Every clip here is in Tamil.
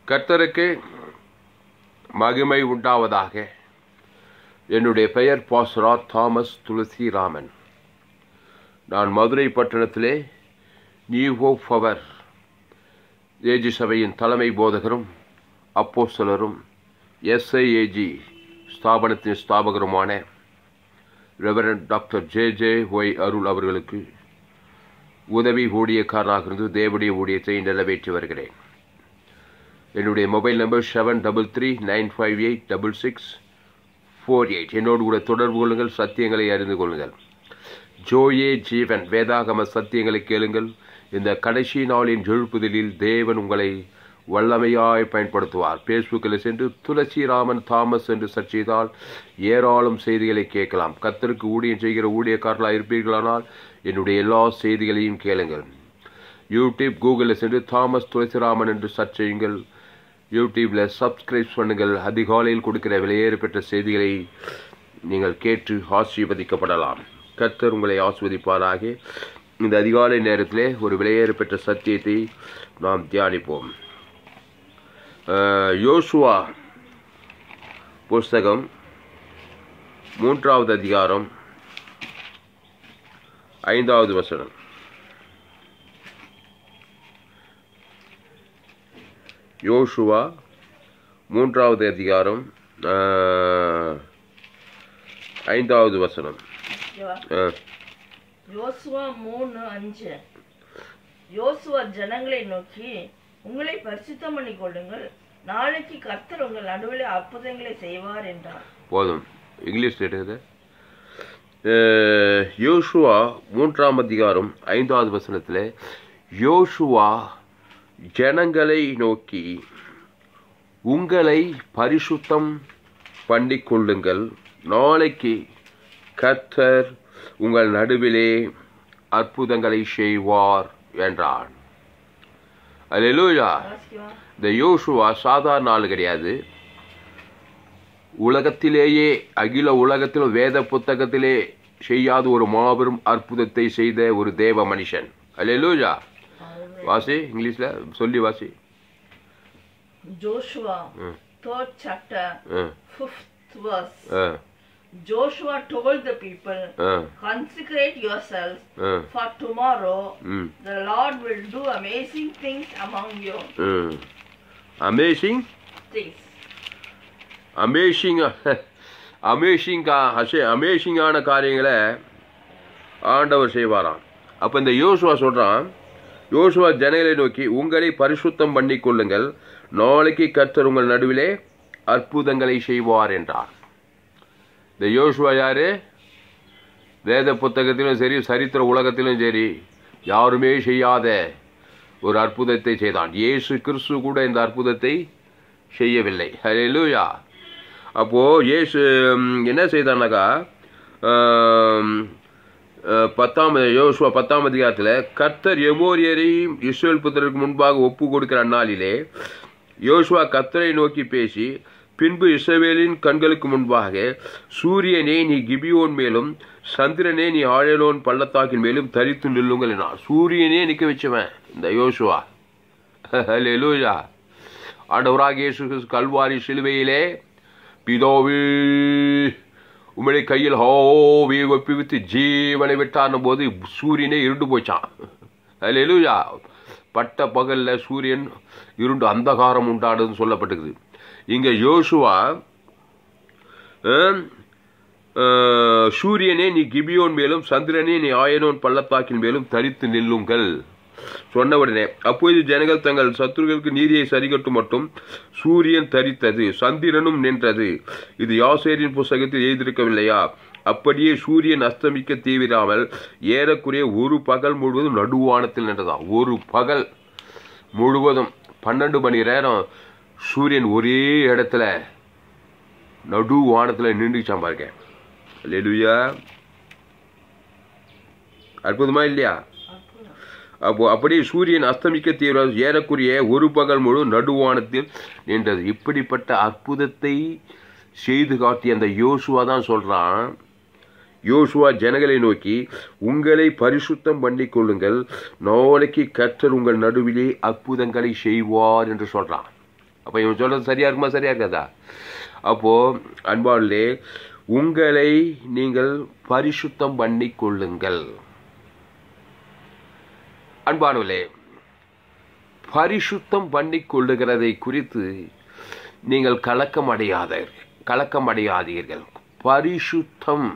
கர்த்தருக்கு மகிமை உண்டாவதாக என்னுடைய பெயர் பாஸ்ரா தாமஸ் துளசிராமன் நான் மதுரை பட்டணத்திலே நியூ ஹோப் பவர் ஏஜி சபையின் தலைமை போதகரும் அப்போஸ்தலரும் எஸ்ஐஏஜி ஸ்தாபனத்தின் ஸ்தாபகருமான reverend doctor J J Y Arul அவர்களுக்கு உதவி ஊழியக்காரராக இருந்து தேவடைய ஊழியத்தை நிறைவேற்றி வருகிறேன் என்னுடைய mobile number seven double three nine five eight double six four eight என்னோடு கூட தொடர்பு கொள்ளுங்கள் சத்தியங்களை அறிந்து கொள்ளுங்கள் ஜோயே ஜீவன் வேதாகம சத்தியங்களை கேளுங்கள் இந்த கடைசி நாளின் எழுப்புதலில் தேவன் உங்களை வல்லமையாய் பயன்படுத்துவார் ஃபேஸ்புக்கில் சென்று துளசிராமன் தாமஸ் என்று சர்ச் செய்தால் ஏராளம் செய்திகளை கேட்கலாம் கத்தருக்கு ஊழியம் செய்கிற ஊழியக்காரர்களாக இருப்பீர்களானால் என்னுடைய எல்லா செய்திகளையும் கேளுங்கள் யூடியூப் கூகுளில் சென்று தாமஸ் துளசிராமன் என்று சர்ச் செய்யுங்கள் யூடியூப்பில் சப்ஸ்கிரைப் பண்ணுங்கள் அதிகாலையில் கொடுக்கிற விலையேறு பெற்ற செய்திகளை நீங்கள் கேட்டு ஆசீர்வதிக்கப்படலாம் கர்த்தர் உங்களை ஆஸ்வதிப்பாராக இந்த அதிகாலை நேரத்திலே ஒரு விலையேறு பெற்ற சத்தியத்தை நாம் தியானிப்போம் அஹ், யோசுவா புஸ்தகம் மூன்றாவது அதிகாரம் ஐந்தாவது வசனம் யோசுவா மூன்றாவது அதிகாரம் அஹ், ஐந்தாவது வசனம் ஓகேவா? அஹ், யோசுவா மூணு அஞ்சு யோசுவா ஜனங்களை நோக்கி உங்களை பரிசுத்தம் பண்ணிக் கொள்ளுங்கள் நாளைக்கு கர்த்தர் உங்கள் நடுவில் அற்புதங்களை செய்வார் என்றார் போதும் இங்கிலீஷ் எடுக்குது யோசுவா மூன்றாம் அதிகாரம் ஐந்தாவது வசனத்தில் யோசுவா ஜனங்களை நோக்கி உங்களை பரிசுத்தம் பண்ணிக் கொள்ளுங்கள் நாளைக்கு கர்த்தர் உங்கள் நடுவிலே அற்புதங்களை செய்வார் என்றான் அல்லேலூயா வாசிக்கவா? இந்த யோசுவா சாதாரண ஆள் கிடையாது உலகத்திலேயே அகில உலகத்திலும் வேத புத்தகத்திலே செய்யாத ஒரு மாபெரும் அற்புதத்தை செய்த ஒரு தேவ மனுஷன் அல்லேலூயா வாசி இங்கிலீஷ்ல சொல்லி வாசி Joshua, ம். third chapter, ம், fifth verse. ம், Joshua told the people, ம், consecrate yourselves, ம், for tomorrow ம், the Lord will do amazing things among you. ம். Amazing Things. அமேசிங் அமேசிங் அமேசிங்கான காரியங்களை ஆண்டவர் செய்வாராம் அப்போ இந்த யோசுவா சொல்றான் யோசுவா ஜனங்களை நோக்கி உங்களை பரிசுத்தம் பண்ணிக் கொள்ளுங்கள் நாளைக்கு கர்த்தர் உங்கள் நடுவிலே அற்புதங்களை செய்வார் என்றார் இந்த யோசுவா யாரு வேத புத்தகத்திலும் சரி சரித்திர உலகத்திலும் சரி யாருமே செய்யாத ஒரு அற்புதத்தை செய்தான் இயேசு கிறிஸ்து கூட இந்த அற்புதத்தை செய்யவில்லை ஹalleluya அப்போ இயேசு ம், என்ன செய்தானாக்கா ஆம், அஹ், பத்தாம் யோசுவா பத்தாம் அதிகாரத்தில் கர்த்தர் எமோரியரையும் இஸ்ரேல் புத்திரருக்கு முன்பாக ஒப்பு கொடுக்கிற அந்நாளிலே யோசுவா கர்த்தரை நோக்கி பேசி பின்பு இஸ்ரவேலின் கண்களுக்கு முன்பாக சூரியனே நீ கிபியோன் மேலும் சந்திரனே நீ ஆழலோன் பள்ளத்தாக்கின் மேலும் தரித்து நில்லுங்கள் என்னார் சூரியனே நிற்க வச்சவன் இந்த யோசுவா ஹalleluya ஆண்டவராக இயேசு கிறிஸ்து கல்வாரி சிலுவையிலே பிதாவே உம்முடைய கையில் ஹோவி ஒப்பிவித்து ஜீவனை விட்டார்ன போது சூரியனே இருண்டு போச்சான் ஹalleluya பட்ட பகல்ல சூரியன் இருண்டு அந்தகாரம் உண்டாடுதுன்னு சொல்லப்பட்டிருக்குது இங்க யோசுவா ஆம், ஆஹ், சூரியனே நீ கிபியோன் மேலும் சந்திரனே நீ ஆயனோன் பள்ளத்தாக்கின் மேலும் தரித்து நில்லுங்கள் சொன்ன உடனே அப்போது ஜனங்கள் தங்கள் சத்துருக்களுக்கு நீதியை சரிகட்டும் மட்டும் சூரியன் தரித்தது சந்திரனும் நின்றது இது யாசேரின் புஸ்தகத்தில் எழுதியிருக்கவில்லையா அப்படியே சூரியன் அஸ்தமிக்க தீவிராமல் ஏறக்குறைய ஒரு பகல் முழுவதும் நடுவானத்தில் நின்றதாம் ஒரு பகல் முழுவதும் பன்னெண்டு மணி நேரம் சூரியன் ஒரே இடத்துல நடு வானத்தில் நின்றுச்சான் பாருங்க அல்லேலூயா அற்புதமா இல்லையா அற்புதம். அப்போ அப்படியே சூரியன் அஸ்தமிக்க தீவிர ஏறக்குறைய ஒரு பகல் முழு நடுவானத்தில் நின்றது இப்படிப்பட்ட அற்புதத்தை செய்து காட்டிய அந்த யோசுவா தான் சொல்றான் யோசுவா ஜனங்களை நோக்கி உங்களை பரிசுத்தம் பண்ணிக் கொள்ளுங்கள் நாளைக்கு கர்த்தர் உங்கள் நடுவிலே அற்புதங்களை செய்வார் என்று சொல்றான் அப்போ இவன் சொல்றது சரியா இருக்குமா சரியா இருக்காதா அப்போ அன்பாளே உங்களை நீங்கள் பரிசுத்தம் பண்ணி கொள்ளுங்கள் அன்பானவர்களே பரிசுத்தம் பண்ணி கொள்ளுகிறதை குறித்து நீங்கள் கலக்கம் அடையாத கலக்கம் அடையாதீர்கள் பரிசுத்தம்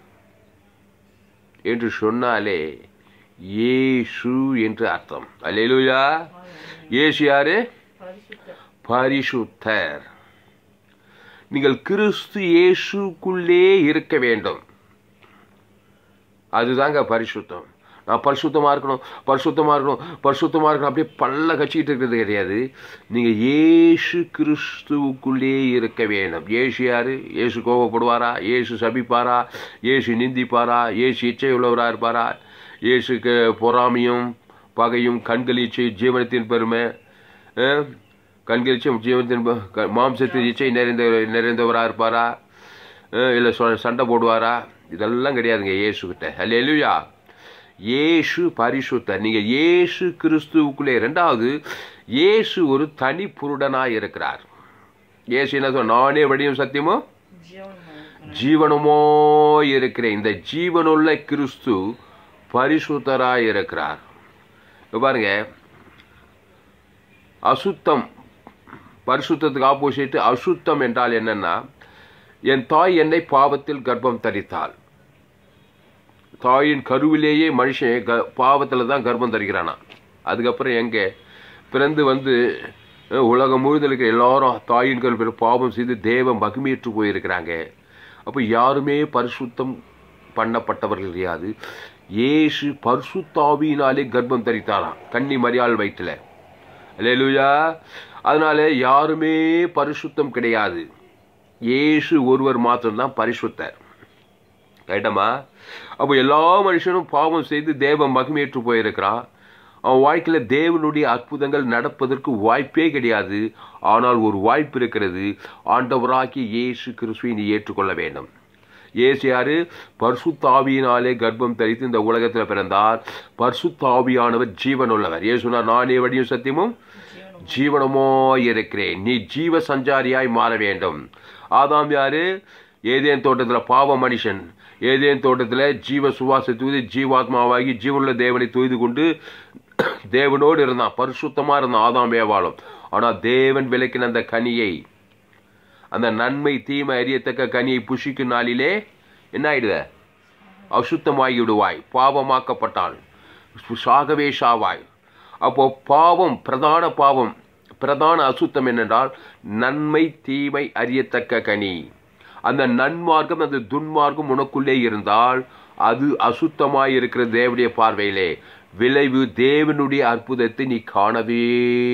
என்று சொன்னாலே ஏசு என்று அர்த்தம் அல்லேலூயா ஏசு யாரு பரிசுத்த பரிசுத்தர் நீங்கள் கிறிஸ்து இயேசுக்குள்ளே இருக்க வேண்டும் அதுதாங்க பரிசுத்தம் நான் பரிசுத்தமா இருக்கணும் பரிசுத்தமா இருக்கணும் பரிசுத்தமா இருக்கணும் அப்படியே பல்ல கச்சிக்கிட்டு இருக்கிறது கிடையாது நீங்க இயேசு கிறிஸ்துவுக்குள்ளே இருக்க வேண்டும் இயேசு யாரு இயேசு கோபப்படுவாரா இயேசு சபிப்பாரா இயேசு நிந்திப்பாரா இயேசு இச்சை உள்ளவரா இருப்பாரா இயேசுக்கு பொறாமையும் பகையும் கண்கள் இச்சை ஜீவனத்தின் பெருமை அஹ், கண்கள் இச்சை ஜீவனத்தின் பெ- க- மாம்சத்தின் இச்சை நிறைந்த நிறைந்தவரா இருப்பாரா அஹ், இல்ல சொ- சண்டை போடுவாரா இதெல்லாம் கிடையாதுங்க இயேசு கிட்ட அல்லேலூயா இயேசு பரிசுத்தர் நீங்க இயேசு கிறிஸ்துவுக்குள்ளே ரெண்டாவது இயேசு ஒரு தனி புருடனாய் இருக்கிறார் இயேசு என்ன சொன்ன நானே வழியும் சத்தியமோ ஜீவன் ஜீவனுமோ இருக்கிறேன் இந்த ஜீவனுள்ள கிறிஸ்து பரிசுத்தராய் இருக்கிறார் இப்ப பாருங்க அசுத்தம் பரிசுத்தத்துக்கு ஆப்போசிட் அசுத்தம் என்றால் என்னன்னா என் தாய் என்னை பாவத்தில் கர்ப்பம் தரித்தாள் தாயின் கருவிலேயே மனுஷன் க பாவத்தில் தான் கர்ப்பம் தரிக்கிறானா அதுக்கப்புறம் எங்கே பிறந்து வந்து அஹ், உலகம் முழுதும் இருக்கிற எல்லாரும் தாயின் கருவில் பாவம் செய்து தேவ மகிமையற்று போயிருக்கிறாங்க அப்போ யாருமே பரிசுத்தம் பண்ணப்பட்டவர்கள் கிடையாது இயேசு பரிசுத்தாவியினாலே கர்ப்பம் தரித்தாராம் கன்னி மரியாள் வயிற்றுல அல்லேலூயா அதனால யாருமே பரிசுத்தம் கிடையாது இயேசு ஒருவர் மாத்திரம்தான் பரிசுத்தர் ரைட்டமா அப்போ எல்லா மனுஷனும் பாவம் செய்து தேவ மகிமையற்று போயிருக்கிறான் அவன் வாழ்க்கையில தேவனுடைய அற்புதங்கள் நடப்பதற்கு வாய்ப்பே கிடையாது ஆனால் ஒரு வாய்ப்பு இருக்கிறது ஆண்டவராகிய இயேசு கிறிஸ்துவை நீ ஏற்றுக்கொள்ள வேண்டும் இயேசு யாரு பரிசுத்தாவியினாலே கர்ப்பம் தரித்து இந்த உலகத்தில் பிறந்தார் பரிசுத்தாவியானவர் ஜீவனுள்ளவர் இயேசு சொன்னார் நானே வழியும் சத்தியமும் ஜீவனும் ஜீவனமோ இருக்கிறேன் நீ ஜீவ சஞ்சாரியாய் மாற வேண்டும் ஆதாம் யாரு ஏதேன் தோட்டத்துல பாவ மனுஷன் ஏதேன் தோட்டத்துல ஜீவ சுவாச தூதி ஜீவாத்மாவாகி ஜீவனுள்ள தேவனை தூய்து கொண்டு தேவனோடு இருந்தான் பரிசுத்தமா இருந்தான் ஆதாம் ஏவாளும் ஆனா தேவன் விளக்கின அந்த கனியை அந்த நன்மை தீமை அறியத்தக்க கனியை புஷிக்கும் நாளிலே என்ன ஆயிடுத அசுத்தமாகி விடுவாய் பாவமாக்கப்பட்டாள் சாகவே சாவாய் அப்போ பாவம் பிரதான பாவம் பிரதான அசுத்தம் என்னென்றால் நன்மை தீமை அறியத்தக்க கனி அந்த நன்மார்க்கம் அந்த துன்மார்க்கம் உனக்குள்ளே இருந்தால் அது அசுத்தமாய் இருக்கிற தேவனுடைய பார்வையிலே விளைவு தேவனுடைய அற்புதத்தை நீ காணவே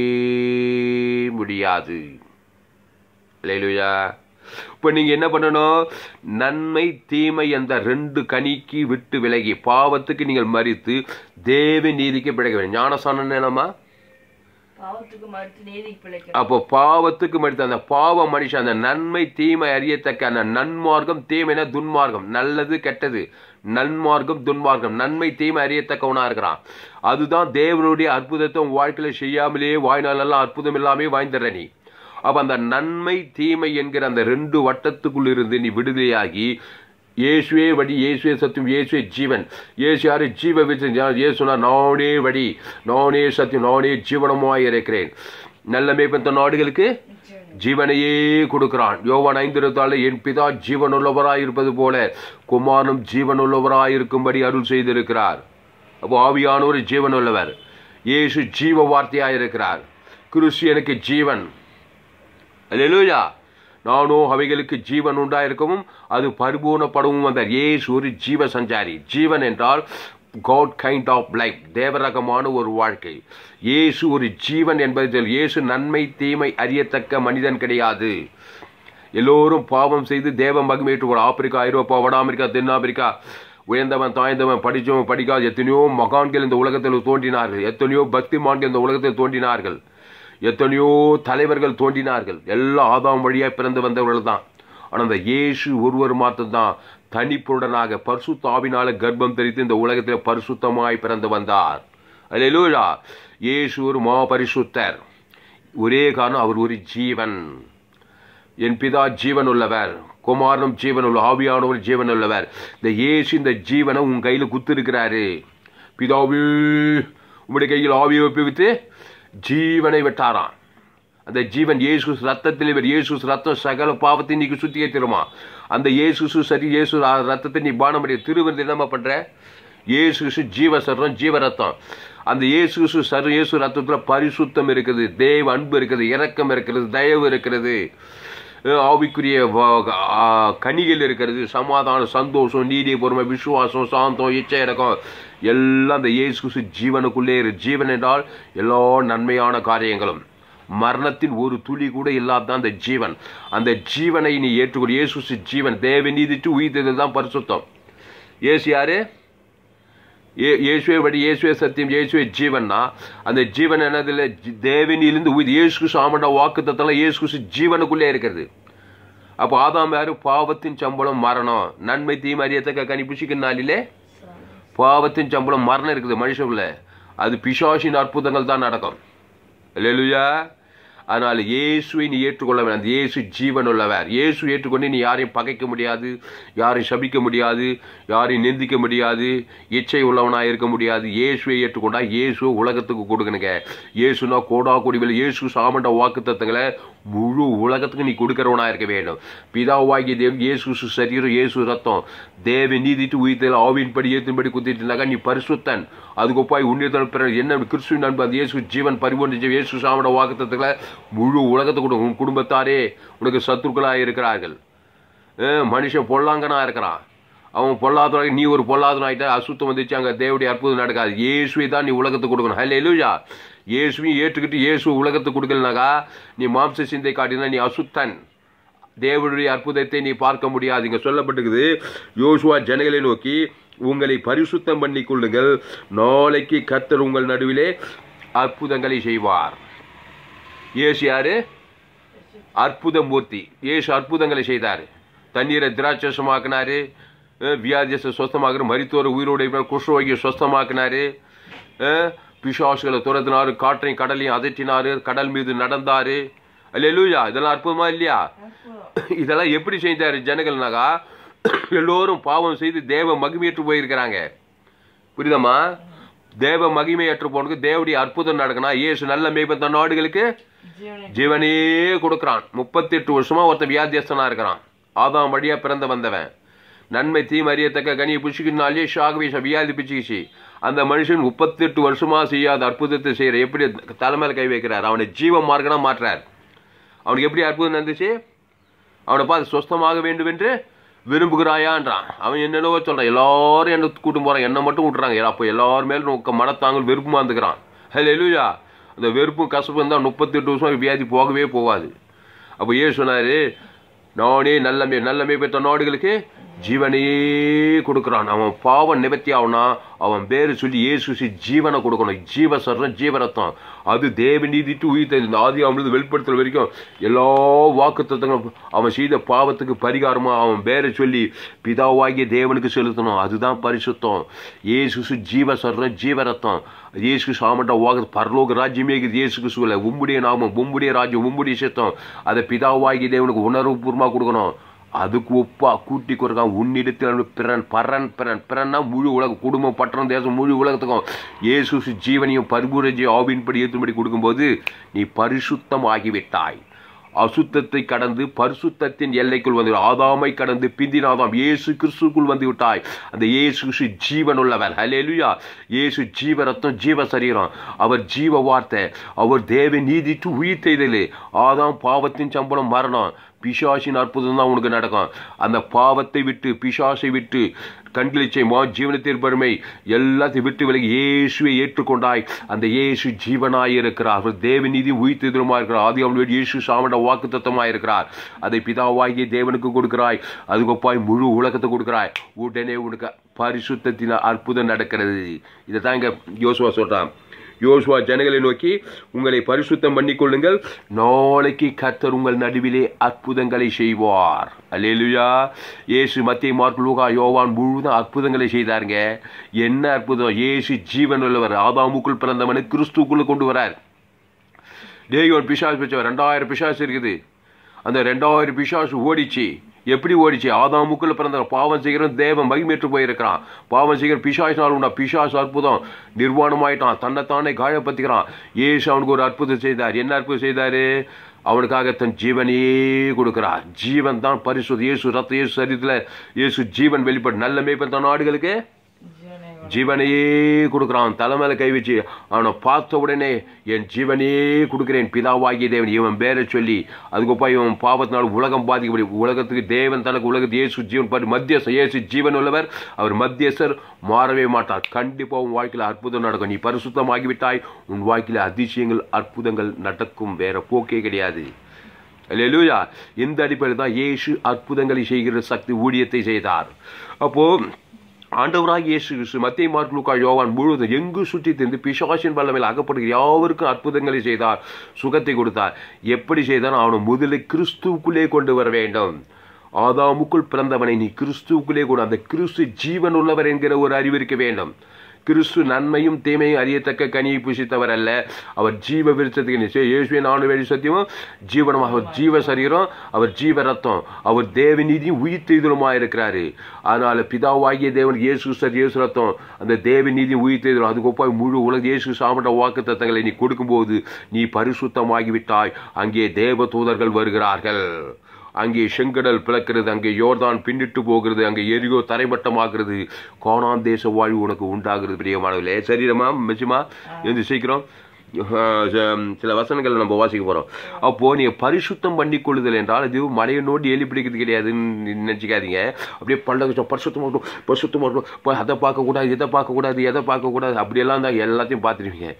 முடியாது அல்லேலூயா இப்போ நீங்க என்ன பண்ணணும் நன்மை தீமை அந்த ரெண்டு கனிக்கு விட்டு விலகி பாவத்துக்கு நீங்கள் மறித்து தேவ நீதிக்கு பிழைக்க வேண்டும் ஞானசானம் என்னமா பாவத்துக்கு மறுத்து நீதிக்கு பிழைக்க அப்போ பாவத்துக்கு மறித்து அந்த பாவ மனுஷன் அந்த நன்மை தீமை அறியத்தக்க அந்த நன்மார்க்கம் தீமைனா துன்மார்க்கம் நல்லது கெட்டது நன்மார்க்கம் துன்மார்க்கம் நன்மை தீமை அறியத்தக்கவனா இருக்கிறான் அதுதான் தேவனுடைய அற்புதத்தை உன் வாழ்க்கையில செய்யாமலே வாய்நாளெல்லாம் அற்புதம் இல்லாமே வாய்ந்துடுற நீ அப்ப அந்த நன்மை தீமை என்கிற அந்த ரெண்டு வட்டத்துக்குள் இருந்து நீ விடுதலையாகி இயேசுவே வடி இயேசுவே சத்தியம் இயேசுவே ஜீவன் இயேசு யாரு ஜீவ வித்து இயேசுனா நானே வடி நானே சத்தியம் நானே ஜீவனமாய் இருக்கிறேன் நல்ல மேய்ப்பந்த நாடுகளுக்கு ஜீவனையே கொடுக்கிறான் யோவான் ஐந்து இருபத்தாலு என் பிதா ஜீவனுள்ளவராய் இருப்பது போல குமாரனும் ஜீவனுள்ளவராய் இருக்கும்படி அருள் செய்திருக்கிறார் அப்போ ஆவியானவர் ஜீவனுள்ளவர் இயேசு ஜீவ வார்த்தையாய் இருக்கிறார் கிறிஸ்து எனக்கு ஜீவன் அல்லேலூயா நானோ அவைகளுக்கு ஜீவன் உண்டாயிருக்கவும் அது பரிபூர்ணப்படவும் வந்தார் இயேசு ஒரு ஜீவ சஞ்சாரி ஜீவன் என்றால் காட் கைண்ட் ஆஃப் லைஃப் தேவரகமான ஒரு வாழ்க்கை இயேசு ஒரு ஜீவன் என்பதில் இயேசு நன்மை தீமை அறியத்தக்க மனிதன் கிடையாது எல்லோரும் பாவம் செய்து தேவ மகிமையிட்டு ஆப்பிரிக்கா ஐரோப்பா வட அமெரிக்கா தென்னாப்பிரிக்கா உயர்ந்தவன் தாய்ந்தவன் படித்தவன் படிக்காத எத்தனையோ மகான்கள் இந்த உலகத்தில் தோன்றினார்கள் எத்தனையோ பக்திமான்கள் இந்த உலகத்தில் தோன்றினார்கள் எத்தனையோ தலைவர்கள் தோன்றினார்கள் எல்லாம் ஆதாம் வழியாய் பிறந்து வந்தவர்கள் தான் ஆனால் அந்த இயேசு ஒருவர் மாத்திரம்தான் தனிப்புடனாக பரிசுத்தாவினால கர்ப்பம் தரித்து இந்த உலகத்தில் பரிசுத்தமாய் பிறந்து வந்தார் அல்லேலூயா இயேசு ஒரு மா பரிசுத்தர் ஒரே காரணம் அவர் ஒரு ஜீவன் என் பிதா ஜீவன் உள்ளவர் குமாரனும் ஜீவன் உள்ள ஆவியானவர் ஜீவன் உள்ளவர் இந்த இயேசு இந்த ஜீவனை உன் கையில் குத்திருக்கிறாரு பிதாவே உங்களுடைய கையில் ஆவியை ஒப்புவித்து ஜீவனை விட்டாராம் அந்த ஜீவன் இயேசு ரத்தத்தில் இவர் இயேசு ரத்தம் சகல பாவத்தை நீக்கு சுத்திகரித்திருமா அந்த இயேசு சரி இயேசு ரத்தத்தை நீ பானம் பண்ணி திருவிருது என்னமா பண்ற இயேசு ஜீவ சர்வம் ஜீவ ரத்தம் அந்த இயேசு சரு இயேசு ரத்தத்தில் பரிசுத்தம் இருக்குது தேவ அன்பு இருக்குது இரக்கம் இருக்கிறது தயவு இருக்கிறது அஹ் ஆவிக்குரிய வ- ஆ, கனிகள் இருக்கிறது சமாதானம் சந்தோஷம் நீதி பொறுமை விசுவாசம் சாந்தம் இச்சை இறக்கம் எல்லாம் அந்த இயேசு ஜீவனுக்குள்ளே இரு ஜீவன் என்றால் எல்லா நன்மையான காரியங்களும் மரணத்தின் ஒரு துளி கூட இல்லாதான் அந்த ஜீவன் அந்த ஜீவனை நீ ஏற்றுக்கொள் இயேசு ஜீவன் தேவ நீதிட்டு உயிர்த்தது தான் பரிசுத்தம் இயேசு யாரு ஏ- இயேசுவே வழி இயேசுவே சத்தியம் இயேசுவே ஜீவன்னா அந்த ஜீவன் என்னதில்ல தேவனிலிருந்து உயிர் இயேசு சாமண்ட வாக்கு தத்தெல்லாம் இயேசு ஜீவனுக்குள்ளே இருக்கிறது அப்போ ஆதாம் யாரு பாவத்தின் சம்பளம் மரணம் நன்மை தீமை அறியத்தக்க கனி புசிக்கிற நாளிலே பாவத்தின் சம்பளம் மரணம் இருக்குது மனுஷனுக்குள்ள அது பிசாசின் அற்புதங்கள் தான் நடக்கும் அல்லேலூயா அதனால் இயேசுவை நீ ஏற்றுக்கொள்ள வேண்டும் அந்த இயேசு ஜீவன் உள்ளவர் இயேசு ஏற்றுக்கொண்டு நீ யாரையும் பகைக்க முடியாது யாரையும் சபிக்க முடியாது யாரையும் நிந்திக்க முடியாது இச்சை உள்ளவனாக இருக்க முடியாது இயேசுவை ஏற்றுக்கொண்டா இயேசு உலகத்துக்கு கொடுக்கணுங்க இயேசுனா கோடா கொடிவில் இயேசு சாமண்ட வாக்குத்தத்தங்களை முழு உலகத்துக்கு நீ கொடுக்கிறவனா இருக்க வேண்டும் பிதாவாகிய தேவன் இயேசு சரீரம் இயேசு ரத்தம் தேவ நீதிட்டு உயிர்த்தல் ஆவின்படி ஏத்தின்படி குத்திட்டுனாக்கா நீ பரிசுத்தன் அதுக்கொப்பாய் உன்னியத்தல் பிற என்ன கிறிஸ்துவின் அன்பு அந்த இயேசு ஜீவன் பரிபூர்ண இயேசு சாமட வாக்குத்தத்தங்களை முழு உலகத்துக்கு கொடு உன் குடும்பத்தாரே உனக்கு சத்துருக்களாக இருக்கிறார்கள் அஹ் மனுஷன் பொல்லாங்கனா இருக்கிறான் அவன் பொல்லாதவனாக நீ ஒரு பொல்லாதனாயிட்ட அசுத்தம் வந்துச்சு அங்கே தேவடைய அற்புதம் நடக்காது இயேசுவை தான் நீ உலகத்துக்கு கொடுக்கணும் ஹல்லே லூயா இயேசுவையும் ஏற்றுக்கிட்டு இயேசு உலகத்துக்கு கொடுக்கலனாக்கா நீ மாம்ச சிந்தை காட்டினா நீ அசுத்தன் தேவனுடைய அற்புதத்தை நீ பார்க்க முடியாது இங்க சொல்லப்பட்டிருக்குது யோசுவா ஜனங்களை நோக்கி உங்களை பரிசுத்தம் பண்ணிக் கொள்ளுங்கள் நாளைக்கு கர்த்தர் உங்கள் நடுவிலே அற்புதங்களை செய்வார் இயேசு யாரு அற்புத மூர்த்தி இயேசு அற்புதங்களை செய்தார் தண்ணீரை திராட்சசமாக்கினாரு அஹ் வியாதியத்தை சொஸ்தமாக்குற மரித்தோரை உயிரோடு குஷ்ரோகியை சொஸ்தமாக்கினாரு அஹ் பிசாசுகளை துரத்தினாரு காற்றையும் கடலையும் அதட்டினாரு கடல் மீது நடந்தாரு அல்லேலூயா இதெல்லாம் அற்புதமா இல்லையா இதெல்லாம் எப்படி செஞ்சாரு ஜனங்கள்னாக்கா எல்லோரும் பாவம் செய்து தேவ மகிமையற்று போயிருக்கிறாங்க புரியுதம்மா தேவ மகிமையற்று போனதுக்கு தேவடைய அற்புதம் நடக்கணும் இயேசு நல்ல மேய்ப்பன் தன் நாடுகளுக்கு ஜீவனை ஜீவனே கொடுக்குறான் முப்பத்தெட்டு வருஷமா ஒருத்தன் வியாதியஸ்தனா இருக்கிறான் ஆதாம் வழியா பிறந்த வந்தவன் நன்மை தீமை அறியத்தக்க கனியை புஷிக்கினாலே ஷாகவே வியாதி பிச்சுக்கிச்சு அந்த மனுஷன் முப்பத்தெட்டு வருஷமா செய்யாத அற்புதத்தை செய்யற எப்படி தலைமையில கை வைக்கிறார் அவனை ஜீவ மார்க்கனா மாற்றுறார் அவனுக்கு எப்படி அற்புதம் நடந்துச்சு அவனை பார்த்து சொஸ்தமாக வேண்டும் என்று விரும்புகிறாயான்றான் அவன் என்னென்னவோ சொல்றான் எல்லாரும் என்ன கூட்டும் போறான் என்ன மட்டும் விட்டுறாங்க அப்போ எல்லாரும் மேலும் நோக்க மனத்தாங்கள் வெறுப்புமா இருந்துக்கிறான் ஹலோ எழுயா அந்த வெறுப்பும் கசப்பு இருந்தால் முப்பத்தெட்டு வருஷம் வியாதி போகவே போகாது அப்போ ஏன் சொன்னாரு நானே நல்லமே நல்லமே பெற்ற நாடுகளுக்கு ஜீவனையே கொடுக்குறான் அவன் பாவம் நிவர்த்தி ஆகுனா அவன் பேரு சொல்லி இயேசு ஜீவனை கொடுக்கணும் ஜீவ சர்வம் ஜீவரத்தம் அது தேவ நீதிட்டு உயிர் இந்த ஆதி அவங்களுக்கு வெளிப்படுத்தல் வரைக்கும் எல்லா வாக்கு அவன் செய்த பாவத்துக்கு பரிகாரமா அவன் பேரை சொல்லி பிதாவாகிய தேவனுக்கு செலுத்தணும் அதுதான் பரிசுத்தம் இயேசு ஜீவ சர்வம் ஜீவரத்தம் இயேசு சாமண்ட வாக பரலோக ராஜ்யமே இருக்குது இயேசுக்கு சூழல உம்முடைய நாமம் உம்முடைய ராஜ்யம் உம்முடைய சித்தம் அதை பிதாவாகிய தேவனுக்கு உணர்வுபூர்வமாக கொடுக்கணும் அதுக்கு ஒப்பா கூட்டி கொடுக்கான் உன்னிடத்தில் பிறன் பரன் பிறன் பிறன்னா முழு உலகம் குடும்பம் பட்டணம் தேசம் முழு உலகத்துக்கும் இயேசு ஜீவனையும் பரிபூரஜி ஆவின்படி ஏற்றும்படி கொடுக்கும்போது நீ பரிசுத்தம் ஆகிவிட்டாய் அசுத்தத்தை கடந்து பரிசுத்தத்தின் எல்லைக்குள் வந்து ஆதாமை கடந்து பிந்தின ஆதாம் இயேசு கிறிஸ்துக்குள் வந்து விட்டாய் அந்த இயேசு கிறிஸ்து ஜீவன் உள்ளவர் ஹalleluya இயேசு ஜீவ ரத்தம் ஜீவ சரீரம் அவர் ஜீவ வார்த்தை அவர் தேவ நீதிட்டு உயிர் செய்தலே ஆதாம் பாவத்தின் சம்பளம் மரணம் பிசாசின் அற்புதம் தான் உனக்கு நடக்கும் அந்த பாவத்தை விட்டு பிசாசை விட்டு கண்களிச்சை மா ஜீவனத்தின் பெருமை எல்லாத்தையும் விட்டு விலகி இயேசுவை ஏற்றுக்கொண்டாய் அந்த இயேசு ஜீவனாய் இருக்கிறார் அவர் தேவநீதி உயிர்த்தெதிரமா இருக்கிறார் ஆதி அவன் இயேசு சாமண்ட வாக்கு தத்தமாய் இருக்கிறார் அதை பிதாவாகிய தேவனுக்கு கொடுக்கிறாய் அதுக்கொப்பாய் முழு உலகத்தை கொடுக்கிறாய் உடனே உனக்கு பரிசுத்தத்தின் அற்புதம் நடக்கிறது இதை தான் இங்க யோசுவா சொல்றான் யோசுவா ஜனங்களை நோக்கி உங்களை பரிசுத்தம் பண்ணிக்கொள்ளுங்கள் நாளைக்கு கர்த்தர் உங்கள் நடுவிலே அற்புதங்களை செய்வார் அல்லேலுயா இயேசு மத்திய மார்க் லூகா யோவான் முழுவதும் அற்புதங்களை செய்தாருங்க என்ன அற்புதம் இயேசு ஜீவன் உள்ளவர் ஆதாமுக்குள் பிறந்தவனை கிறிஸ்துக்குள்ள கொண்டு வரார் தேவன் பிசாசு வச்சவன் ரெண்டாயிரம் பிசாசு இருக்குது அந்த ரெண்டாயிரம் பிசாசு ஓடிச்சு எப்படி ஓடிச்சு ஆதாமுக்குள்ள பிறந்த பாவம் செய்கிறவன் தேவன் மகிமேற்று போயிருக்கிறான் பாவம் செய்கிற பிசாசினால் உண்டா பிசாசு அற்புதம் நிர்வாணமாயிட்டான் தன்னைத்தானே காயப்படுத்திக்கிறான் ஏசு அவனுக்கு ஒரு அற்புதம் செய்தார் என்ன அற்புதம் செய்தாரு அவனுக்காக தன் ஜீவனையே கொடுக்கிறார் ஜீவன் தான் பரிசுத்த இயேசு ரத்த இயேசு சரீரத்தில் இயேசு ஜீவன் வெளிப்படும் நல்ல மேய்ப்பன் தன் நாடுகளுக்கு ஜீவனை ஜீவனையே கொடுக்குறான் தலைமையில கை வச்சு அவனை பார்த்த உடனே என் ஜீவனையே கொடுக்கிறேன் பிதாவாகிய தேவன் இவன் பேரை சொல்லி அதுக்கப்புறம் இவன் பாவத்தினால் உலகம் பாதிக்கப்படி உலகத்துக்கு தேவன் தனக்கு உலகத்து இயேசு ஜீவன் பாரு மத்தியஸ்தர் இயேசு ஜீவன் உள்ளவர் அவர் மத்தியஸ்தர் மாறவே மாட்டார் கண்டிப்பாக உன் வாழ்க்கையில் அற்புதம் நடக்கும் நீ பரிசுத்தமாகிவிட்டாய் உன் வாழ்க்கையில் அதிசயங்கள் அற்புதங்கள் நடக்கும் வேற போக்கே கிடையாது அல்லேலூயா இந்த அடிப்படையில் தான் இயேசு அற்புதங்களை செய்கிற சக்தி ஊழியத்தை செய்தார் அப்போ ஆண்டவராக இயேசு கிறிஸ்து மத்திய மார்க் லூக்கா யோவான் முழுவதும் எங்கு சுற்றி திருந்து பிசாசின் வல்லமையில் அகப்படுகிற யாவருக்கும் அற்புதங்களை செய்தார் சுகத்தை கொடுத்தார் எப்படி செய்தார் அவனை முதலில் கிறிஸ்துவுக்குள்ளே கொண்டு வர வேண்டும் ஆதாமுக்குள் பிறந்தவனை நீ கிறிஸ்துவுக்குள்ளே கொண்டு அந்த கிறிஸ்து ஜீவன் உள்ளவர் என்கிற ஒரு அறிவு இருக்க வேண்டும் கிறிஸ்து நன்மையும் தீமையும் அறியத்தக்க கனியை புசித்தவர் அல்ல அவர் ஜீவ விருத்தத்துக்கு நிச்சயம் இயேசுவின் நானு வேடி சத்தியமும் ஜீவனம் அவர் ஜீவ சரீரம் அவர் ஜீவ ரத்தம் அவர் தேவநீதியும் உயிர் தெய்தலுமாக இருக்கிறாரு அதனால பிதாவாகிய தேவன் இயேசு சரி இயேசு ரத்தம் அந்த தேவநீதியும் உயிர் தெய்தலும் அதுக்கு ஒப்பாய் முழு உலக இயேசு சாமட்ட வாக்கு தத்தங்களை நீ கொடுக்கும்போது நீ பரிசுத்தமாகிவிட்டாய் அங்கே தேவ தூதர்கள் வருகிறார்கள் அங்கே செங்கடல் பிளக்கிறது அங்கே யோர்தான் பின்னிட்டு போகிறது அங்கே எரியோ தரைமட்டமாகிறது கோணான் தேச வாழ்வு உனக்கு உண்டாகிறது பிரியமானவர்களே சரீரமா மெச்சுமா எழுந்து சீக்கிரம் ஆஹ் ச- சில வசனங்கள் நம்ம வாசிக்க போறோம் அப்போ நீங்க பரிசுத்தம் பண்ணி கொள்ளுதல் என்றால் இது மலையை நோண்டி எலி பிடிக்கிறது கிடையாதுன்னு நினைச்சுக்காதீங்க அப்படியே பல்ல பரிசுத்தமாக இருக்கணும் பரிசுத்தமாக இருக்கணும் இப்போ அதை பார்க்கக்கூடாது இதை பார்க்கக்கூடாது எதை பார்க்கக்கூடாது அப்படியெல்லாம் தான் எல்லாத்தையும் பார்த்துருவீங்க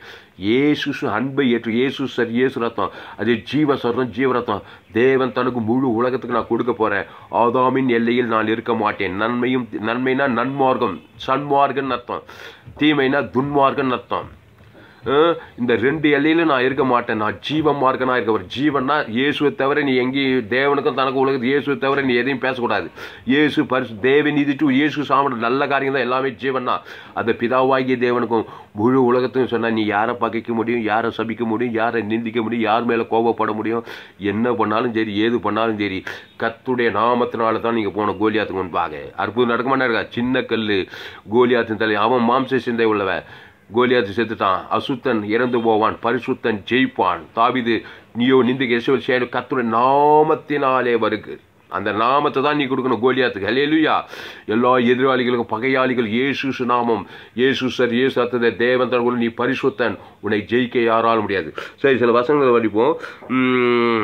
ஏசு அன்பை ஏற்று ஏசு சரி ஏசு ரத்தம் அது ஜீவ சரம் ஜீவ ரத்தம் தேவன் தனக்கு முழு உலகத்துக்கு நான் கொடுக்க போறேன் ஆதாமின் எல்லையில் நான் இருக்க மாட்டேன் நன்மையும் நன்மைனா நன்மார்க்கம் சன்மார்க்கன் அர்த்தம் தீமைனா துன்மார்க்கன் அர்த்தம் அஹ் இந்த ரெண்டு எல்லையில நான் இருக்க மாட்டேன் நான் ஜீவ மார்க்கனா இருக்க ஒரு ஜீவன்னா இயேசுவை தவிர நீ எங்கேயும் தேவனுக்கும் தனக்கு உலகத்து இயேசுவை தவிர நீ எதையும் பேசக்கூடாது இயேசு பரிசு தேவ நீதி டு இயேசு சாமட நல்ல காரியம் தான் எல்லாமே ஜீவன் தான் அந்த பிதாவாகிய தேவனுக்கும் முழு உலகத்துக்கும் சொன்னா நீ யாரை பகைக்க முடியும் யாரை சபிக்க முடியும் யாரை நிந்திக்க முடியும் யார் மேல கோபப்பட முடியும் என்ன பண்ணாலும் சரி ஏது பண்ணாலும் சரி கத்துடைய நாமத்தினால தான் நீங்க போன கோலியாத்துக்கு முன்பாக அற்புதம் நடக்க மாட்டா சின்ன கல்லு கோலியாத்தின் தலை அவன் மாம்ச சிந்தை உள்ளவன் கோலியாத்து செத்துட்டான் அசுத்தன் இறந்து போவான் பரிசுத்தன் ஜெயிப்பான் தாவிது நீயோ நிந்து எசவல் சேனு கத்துடைய நாமத்தினாலே வருகு அந்த நாமத்தை தான் நீ கொடுக்கணும் கோலியாத்துக்கு ஹலேலுயா எல்லா எதிராளிகளுக்கும் பகையாளிகள் இயேசு நாமம் இயேசு சார் இயேசு அத்ததை தேவன் தன் நீ பரிசுத்தன் உன்னை ஜெயிக்க யாராலும் முடியாது சரி சில வசனங்களை படிப்போம் உம்,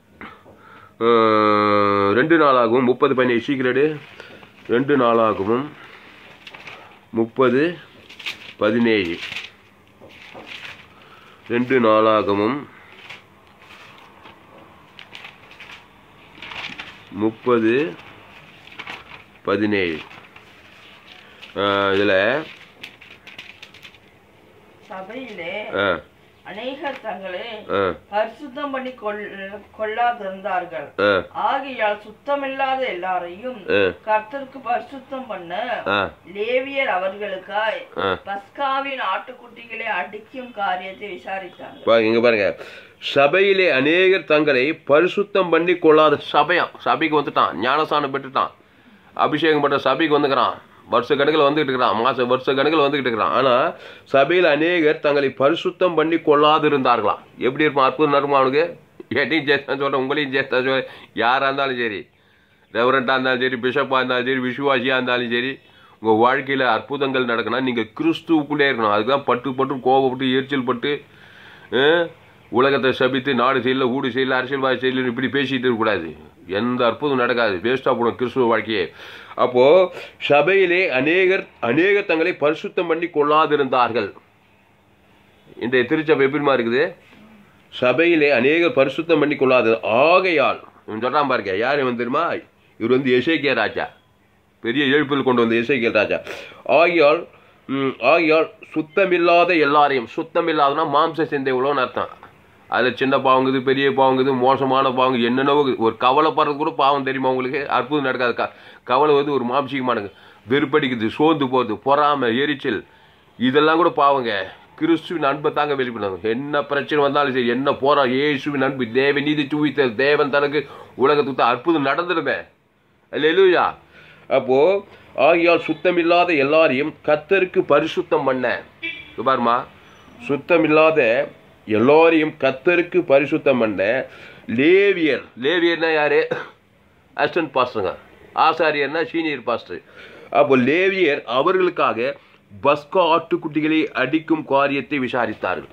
அஹ், ரெண்டு நாளாகவும் முப்பது பதினேழு சீக்கிரடு ரெண்டு நாளாகவும் முப்பது பதினேழு ரெண்டு நாளாகவும் முப்பது பதினேழு இதில் சபையிலே ஆ அநேகர் தங்களை ஆ பரிசுத்தம் பண்ணி கொள் கொள்ளாதிருந்தார்கள் ஆ ஆகையால் சுத்தமில்லாத எல்லாரையும் ஆ கர்த்தருக்கு பரிசுத்தம் பண்ண ஆ லேவியர் அவர்களுக்காய் ஆ பஸ்காவின் ஆட்டுக்குட்டிகளை அடிக்கும் காரியத்தை விசாரித்தாங்க பா இங்க பாருங்க சபையிலே அநேகர் தங்களை பரிசுத்தம் பண்ணி கொள்ளாத சபையா சபைக்கு வந்துட்டான் ஞானஸ்தானம் பெற்றுட்டான் அபிஷேகம் பண்ற சபைக்கு வந்துக்கிறான் வருஷ கணக்கில் வந்துகிட்டு இருக்கிறான் மாச வருஷ கணக்கில் வந்துகிட்டு இருக்கிறான் ஆனா சபையில் அநேகர் தங்களை பரிசுத்தம் பண்ணி கொள்ளாது இருந்தார்களாம் எப்படி இருப்பான் அற்புதம் நடமா அவனுக்கு என்னையும் சேர்த்தான் சொல்றேன் உங்களையும் சேர்த்தா சொல்றேன் யாரா இருந்தாலும் சரி ரெவரண்டா இருந்தாலும் சரி பிஷப்பா இருந்தாலும் சரி விசுவாசியா இருந்தாலும் சரி உங்க வாழ்க்கையில அற்புதங்கள் நடக்கணும் நீங்க கிறிஸ்துவுக்குள்ளே இருக்கணும் அதுதான் பட்டு பட்டு கோபப்பட்டு எரிச்சல் பட்டு அஹ், உலகத்தை சபித்து நாடு செய்யல ஊடு செய்யல அரசியல்வாதி செய்யல இப்படி பேசிட்டு இருக்கக்கூடாது எந்த அற்புதம் நடக்காது வேஸ்டா போடும் கிறிஸ்துவ வாழ்க்கையே அப்போ சபையிலே அநேகர் அநேகர் தங்களை பரிசுத்தம் பண்ணி கொள்ளாதிருந்தார்கள் இந்த திருச்சபை எப்படிமா இருக்குது சபையிலே அநேகர் பரிசுத்தம் பண்ணி கொள்ளாது ஆகையால் இவன் சொல்றான் பாருங்க யார் இவன் தெரியுமா இவர் வந்து எசேக்கியா ராஜா பெரிய எழுப்பில் கொண்டு வந்த இசைக்கியல் ராஜா ஆகியால் ம், ஆகியால் சுத்தமில்லாத எல்லாரையும் சுத்தமில்லாதனா மாம்ச சிந்தை உள்ளவன்னு அர்த்தம் அதில் சின்ன பாவங்குது பெரிய பாவங்குது மோசமான பாவங்க என்னென்னவோ இருக்குது. ஒரு கவலைப்படுறது கூட பாவம் தெரியுமா உங்களுக்கு அற்புதம் நடக்காது க கவலை வந்து ஒரு மாம்சீகமானது வெறுப்படிக்குது சோர்ந்து போகுது பொறாமை எரிச்சல் இதெல்லாம் கூட பாவங்க கிறிஸ்துவின் அன்பை தாங்க வெளிப்படுத்தணும் என்ன பிரச்சனை வந்தாலும் சரி என்ன போறா இயேசுவின் அன்பு தேவ நீதி தூவித்த தேவன் தனக்கு உலகத்துக்கு தான் அற்புதம் நடந்துடுமே அல்லேலூயா அப்போ ஆகியால் சுத்தமில்லாத எல்லாரையும் கத்தருக்கு பரிசுத்தம் பண்ண இங்க பாருமா சுத்தமில்லாத எல்லாரையும் கத்தருக்கு பரிசுத்தம் பண்ண லேவியர் லேவியர்னா யாரு அசிஸ்டன்ட் பாஸ்டருங்க ஆசாரியர்னா சீனியர் பாஸ்டர் அப்போ லேவியர் அவர்களுக்காக பஸ்கா ஆட்டுக்குட்டிகளை அடிக்கும் காரியத்தை விசாரித்தார்கள்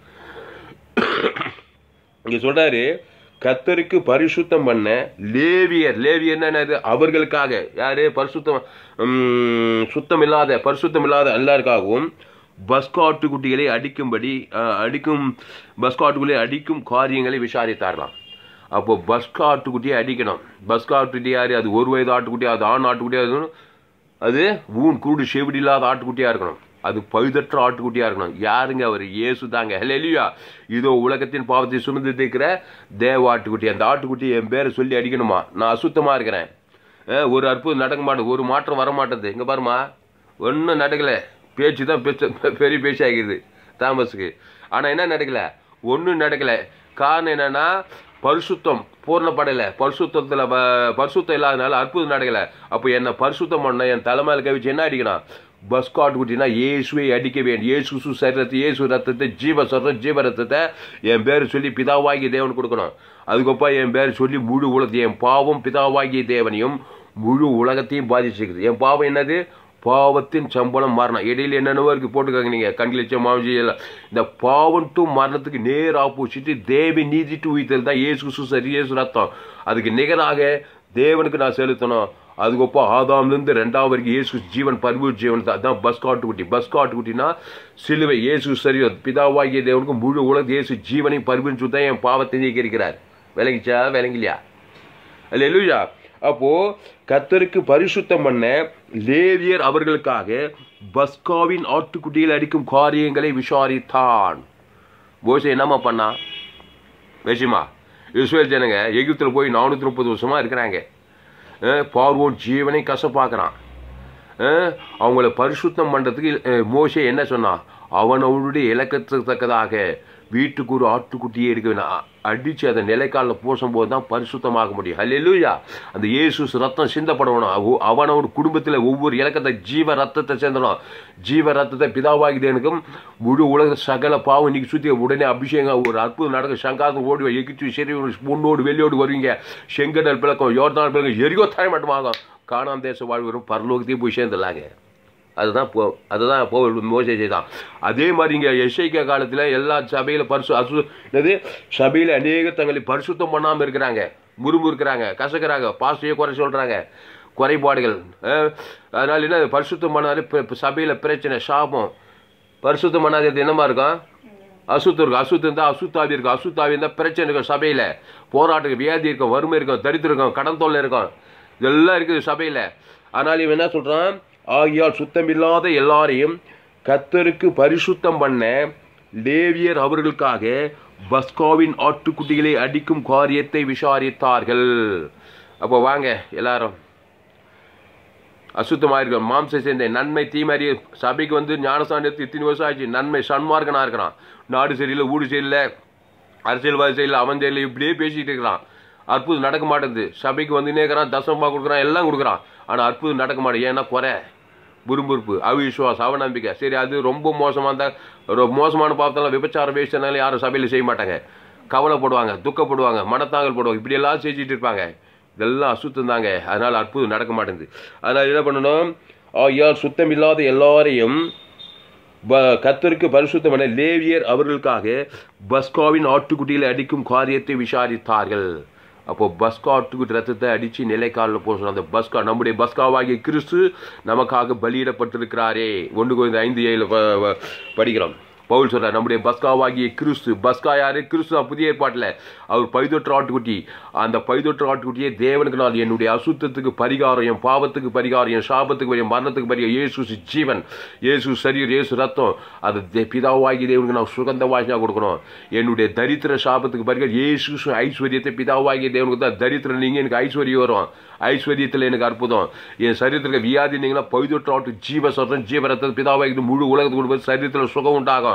இங்க சொல்றாரு கத்தருக்கு பரிசுத்தம் பண்ண லேவியர் லேவியர் என்னது அவர்களுக்காக யாரு பரிசுத்தம் உம், சுத்தம் இல்லாத பரிசுத்தம் இல்லாத எல்லாருக்காகவும் பஸ்காட்டு குட்டிகளை அடிக்கும்படி அஹ், அடிக்கும் பஸ்காட்டுக்குள்ளே அடிக்கும் காரியங்களை விசாரித்தார்களாம் அப்போ பஸ்கா ஆட்டுக்குட்டியை அடிக்கணும் பஸ்கா ஆட்டுக்குட்டி யாரு அது ஒரு வயது ஆட்டுக்குட்டி அது ஆண் ஆட்டுக்குட்டியா அது அது ஊன் கூடு செவிடி இல்லாத ஆட்டுக்குட்டியா இருக்கணும் அது பழுதற்ற ஆட்டுக்குட்டியா இருக்கணும் யாருங்க அவர் இயேசு தாங்க ஹெலியா இதோ உலகத்தின் பாவத்தை சுமந்து இருக்கிற தேவ ஆட்டுக்குட்டி அந்த ஆட்டுக்குட்டி என் பேரை சொல்லி அடிக்கணுமா நான் அசுத்தமா இருக்கிறேன் அஹ், ஒரு அற்புதம் நடக்க மாட்டேது ஒரு மாற்றம் வர மாட்டேது இங்க பாருமா ஒன்றும் நடக்கல பேச்சு தான் பெச்ச- பெரிய பேச்சாகிடுது தாமஸுக்கு ஆனா என்ன நடக்கல ஒன்றும் நடக்கல காரணம் என்னன்னா பரிசுத்தம் பூர்ணப்படலை பரிசுத்தத்தில் பரிசுத்தம் இல்லாதனால அற்புதம் நடக்கல அப்போ என்ன பரிசுத்தம் பண்ண என் தலைமையில கவிச்சு என்ன அடிக்கணும் பஸ் காட் குட்டினா இயேசுவை அடிக்க வேண்டும் இயேசு சு சரீரத்தை இயேசு ரத்தத்தை ஜீவ சொல்ற ஜீவ ரத்தத்தை என் பேர் சொல்லி பிதாவாகி தேவன் கொடுக்கணும் அதுக்கப்புறம் என் பேர் சொல்லி முழு உலகத்தை என் பாவம் பிதாவாகிய தேவனையும் முழு உலகத்தையும் பாதிச்சிருக்குது என் பாவம் என்னது பாவத்தின் சம்பளம் மரணம் இடையில என்னென்னவோ இருக்கு போட்டுக்காங்க நீங்க கண்களிச்ச மாவஞ்சி எல்லாம் இந்த பாவம் டு மரணத்துக்கு நேர் ஆப்போசிட் தேவி நீதி டு உயிர்த்தல் தான் இயேசு கிறிஸ்து சரி இயேசு ரத்தம் அதுக்கு நிகராக தேவனுக்கு நான் செலுத்தணும் அதுக்கப்புறம் ஆதாம்லேருந்து ரெண்டாவது வரைக்கும் இயேசு ஜீவன் பரிவு ஜீவன் தான் அதான் பஸ் காட்டுக்குட்டி பஸ் காட்டுக்குட்டினா சிலுவை இயேசு சரி பிதாவாகிய தேவனுக்கு முழு உலக இயேசு ஜீவனை பரிவுன்னு சொல்லி தான் என் பாவத்தை நீக்கியிருக்கிறார் விளங்கிச்சா விளங்கலையா அல்லேலூயா அப்போ கத்தருக்கு பரிசுத்தம் பண்ண லேவியர் அவர்களுக்காக பஸ்காவின் ஆட்டுக்குட்டியில் அடிக்கும் காரியங்களை விசாரித்தான் போசே என்னம்மா பண்ணா விஷயமா இஸ்ரேல் ஜனங்க எகிப்தில் போய் நானூற்றி முப்பது வருஷமா இருக்கிறாங்க அஹ் பார்வோன் ஜீவனை கசப்பாக்குறான் அஹ் அவங்கள பரிசுத்தம் பண்றதுக்கு அஹ், மோசே என்ன சொன்னான் அவன் அவனுடைய இலக்கத்துக்கு தக்கதாக வீட்டுக்கு ஒரு ஆட்டுக்குட்டியே இருக்க வேணாம் அடிச்சு அதை நிலைக்காலில் பூசும் போது தான் பரிசுத்தமாக முடியும் ஹல்லேலூயா அந்த இயேசு ரத்தம் சிந்தப்படணும் அவ- அவனோட குடும்பத்தில் ஒவ்வொரு இலக்கத்தை ஜீவ ரத்தத்தை சேர்ந்தணும் ஜீவ ரத்தத்தை பிதாவாகிதேனுக்கும் முழு உலக சகல பாவம் இன்னைக்கு சுற்றி உடனே அபிஷேகம் ஒரு அற்புதம் நடக்கும் சங்காதம் ஓடுவேன் எகிச்சு சரி பொண்ணோடு வெளியோடு வருவீங்க செங்கடல் பிளக்கம் யோர்தான் பிளக்கம் எரியோ தாய் மட்டுமாகும் காணாம் தேச வாழ்வு வரும் பரலோகத்தையும் போய் சேர்ந்துடலாங்க அதுதான் போ அதுதான் போ மோசை செய்தான் அதே மாதிரி இங்கே எஸ்ஐகே காலத்தில் எல்லா சபையில் பரிசு அசு என்னது சபையில் அநேக தங்களை பரிசுத்தம் பண்ணாமல் இருக்கிறாங்க முறுமுறுக்கிறாங்க கசக்கிறாங்க பாஸ்டையே குறை சொல்கிறாங்க குறைபாடுகள் அஹ், அதனால என்ன பரிசுத்தம் பண்ணாலே சபையில் பிரச்சனை சாபம் பரிசுத்தம் பண்ணாதது என்னமா இருக்கும் அசுத்தம் இருக்கும் அசுத்தம் இருந்தால் அசுத்தாவி இருக்கும் அசுத்தாவி இருந்தால் பிரச்சனை இருக்கும் சபையில் போராட்டம் வியாதி இருக்கும் வறுமை இருக்கும் தரித்திரம் இருக்கும் கடன் தொல்லை இருக்கும் இதெல்லாம் இருக்குது சபையில் ஆனால் இவன் என்ன சொல்கிறான் ஆகியால் சுத்தமில்லாத எல்லாரையும் கத்தருக்கு பரிசுத்தம் பண்ண லேவியர் அவர்களுக்காக பஸ்காவின் ஆட்டுக்குட்டிகளை அடிக்கும் காரியத்தை விசாரித்தார்கள் அப்போ வாங்க எல்லாரும் அசுத்தமாக இருக்கிற மாம்ச சேர்ந்த நன்மை தீமறி சபைக்கு வந்து ஞானஸ்தானத்து இத்தனை வருஷம் ஆச்சு நன்மை சன்மார்க்கனாக இருக்கிறான் நாடு சரியில்லை ஊடு சரியில்லை அரசியல்வாதி சரியில்லை அவன் சரியில்லை இப்படியே பேசிக்கிட்டு இருக்கிறான் அற்புதம் நடக்க மாட்டேங்குது சபைக்கு வந்துனே இருக்கிறான் தசமா கொடுக்குறான் எல்லாம் கொடுக்குறான் ஆனால் அற்புதம் நடக்க மாட்டேங்குது ஏன்னா குறை புறும்புறுப்பு அவிசுவாசம் அவநம்பிக்கை சரி அது ரொம்ப மோசமாக இருந்தால் ரொம்ப மோசமான பாவத்தெல்லாம் விபச்சாரம் வேஸ்டனால யாரும் சபையில் செய்ய மாட்டாங்க கவலைப்படுவாங்க துக்கப்படுவாங்க மனத்தாங்கல் போடுவாங்க இப்படி எல்லாம் செஞ்சுட்டு இருப்பாங்க இதெல்லாம் அசுத்தம் தாங்க அதனால் அற்புதம் நடக்க மாட்டேங்குது அதனால் என்ன பண்ணணும் ஆகியால் சுத்தம் இல்லாத எல்லாரையும் ப- கர்த்தருக்கு பரிசுத்தம் பண்ண லேவியர் அவர்களுக்காக பஸ்காவின் ஆட்டுக்குட்டிகளை அடிக்கும் காரியத்தை விசாரித்தார்கள் அப்போ பஸ்கா ஆட்டுக்குட்டி ரத்தத்தை அடிச்சு நிலைக்காலில் போசணும் அந்த பஸ்கா நம்முடைய பஸ்காவாகிய கிறிஸ்து நமக்காக பலியிடப்பட்டிருக்கிறாரே ஒன்று கோவிந்த ஐந்து ஏழு ப- ப- படிக்கிறோம் பவுல் சொல்றார் நம்முடைய பஸ்காவாகிய கிறிஸ்து பஸ்கா யாரு கிறிஸ்து தான் புதிய ஏற்பாட்டில் அவர் பைதொற்று ஆட்டுக்குட்டி அந்த பைதொற்று ஆட்டுக்குட்டியே தேவனுக்கு நான் என்னுடைய அசுத்தத்துக்கு பரிகாரம் என் பாவத்துக்கு பரிகாரம் என் சாபத்துக்கு பரிகாரம் மரணத்துக்கு பரிகாரம் இயேசு ஜீவன் இயேசு சரீர் இயேசு ரத்தம் அது தே- பிதாவாகி தேவனுக்கு நான் சுகந்த வாசனா கொடுக்கணும் என்னுடைய தரித்திர சாபத்துக்கு பரிகாரம் இயேசு ஐஸ்வர்யத்தை பிதாவாகிய தேவனுக்கு தான் தரித்திரம் நீங்க எனக்கு ஐஸ்வர்யம் வரும் ஐஸ்வர்யத்தில் எனக்கு அற்புதம் என் சரீரத்தில் வியாதி நீங்களா பைதொற்று ஆட்டு ஜீவ சொல்றேன் ஜீவ ரத்தம் பிதாவாகி முழு உலகத்துக்கு கொடுப்பது சரீரத்தில் சுகம் உண்டாகும்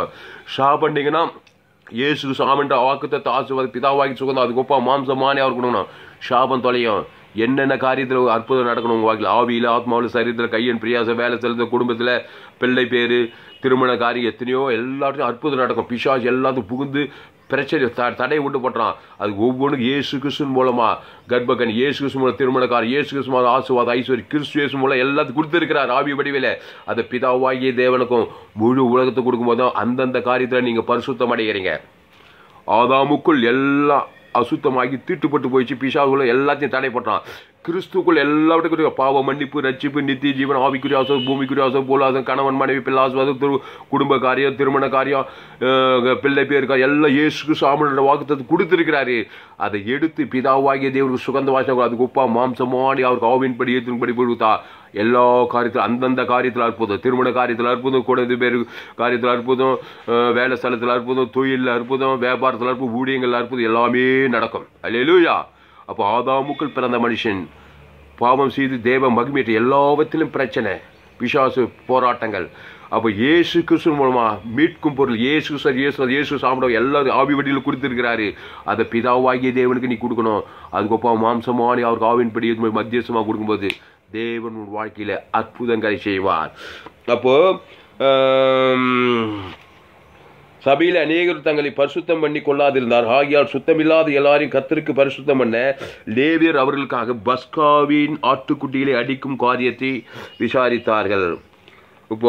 கொடுக்கணும் சாப்பிட்டீங்கன்னா இயேசு சாமன்ற வாக்குத்தத்தை ஆசுவாத பிதாவாகி சுகந்தம் அதுக்கு ஒப்பா மாம்சமானே அவர் கொடுக்கணும் சாபம் தொலையும் என்னென்ன காரியத்தில் அற்புதம் நடக்கணும் உங்கள் வாழ்க்கையில் ஆவியில் ஆத்மாவில் சரீரத்தில் கையன் பிரியாசம் வேலை செலுத்த குடும்பத்தில் பிள்ளை பேர் திருமண காரியம் எத்தனையோ எல்லாத்தையும் அற்புதம் நடக்கும் பிசாஸ் எல்லாத்தையும் புகுந்து பிரச்சனை த தடை உண்டு பண்ணுறான் அது ஒவ்வொன்றும் இயேசு கிறிஸ்துவின் மூலமா கர்ப்பகன் இயேசு கிறிஸ்து மூலம் திருமணக்காரர் இயேசு கிறிஸ்து மூலம் ஆசுவாத ஐஸ்வரி கிறிஸ்து இயேசு மூலம் எல்லாத்தையும் கொடுத்துருக்கிறார் ஆவி வடிவில் அந்த பிதாவாகிய தேவனுக்கும் முழு உலகத்தை கொடுக்கும்போதும் அந்தந்த காரியத்தில் நீங்கள் பரிசுத்தம் அடைகிறீங்க ஆதாமுக்குள் எல்லாம் அசுத்தமாகி தீட்டுப்பட்டு போயிடுச்சு பிசாவுக்குள்ள எல்லாத்தையும் தடை பண்றான் கிறிஸ்துக்குள் எல்லாவற்றுக்கும் பாவ மன்னிப்பு ரட்சிப்பு நித்திய ஜீவன் ஆவிக்குரிய ஆசம் பூமிக்குரிய ஆசம் போலாசம் கணவன் மனைவி பிள்ளாசுவாதம் திரு குடும்ப காரியம் திருமண காரியம் அஹ், பிள்ளை பேர் காரியம் எல்லாம் இயேசுக்கு சாமனோட வாக்குத்தத்தை கொடுத்துருக்கிறாரு அதை எடுத்து பிதாவாகிய தேவனுக்கு சுகந்த வாசம் அதுக்கு உப்பா மாம்சமாடி அவருக்கு ஆவின்படி ஏற்றின்படி கொடுத்தா எல்லா காரியத்திலும் அந்தந்த காரியத்தில் அற்புதம் திருமண காரியத்தில் அற்புதம் குழந்தை பேர் காரியத்தில் அற்புதம் அஹ், வேலை ஸ்தலத்தில் அற்புதம் தொழிலில் அற்புதம் வியாபாரத்தில் அற்புதம் ஊழியங்கள் அற்புதம் எல்லாமே நடக்கும் அல்லேலூயா அப்போ ஆதாமுக்கள் பிறந்த மனுஷன் பாவம் செய்து தேவ மகிமையிட்ட எல்லாவற்றிலும் பிரச்சனை பிசாசு போராட்டங்கள் அப்போ இயேசு கிறிஸ்து மூலமா மீட்கும் பொருள் இயேசு சார் இயேசு இயேசு சாப்பிட எல்லாரும் ஆவி வடியில் கொடுத்துருக்கிறாரு அதை பிதாவாகிய தேவனுக்கு நீ கொடுக்கணும் அதுக்கப்புறம் மாம்சமானி அவருக்கு ஆவின்படி மத்தியசமாக கொடுக்கும்போது தேவன் உன் வாழ்க்கையில அற்புதங்களை செய்வார் அப்போ ஆம், சபையில் அநேகர் தங்களை பரிசுத்தம் பண்ணி கொள்ளாதிருந்தார் ஆகியால் சுத்தமில்லாத எல்லாரையும் கத்தருக்கு பரிசுத்தம் பண்ண லேவியர் அவர்களுக்காக பஸ்காவின் ஆட்டுக்குட்டிகளை அடிக்கும் காரியத்தை விசாரித்தார்கள் இப்போ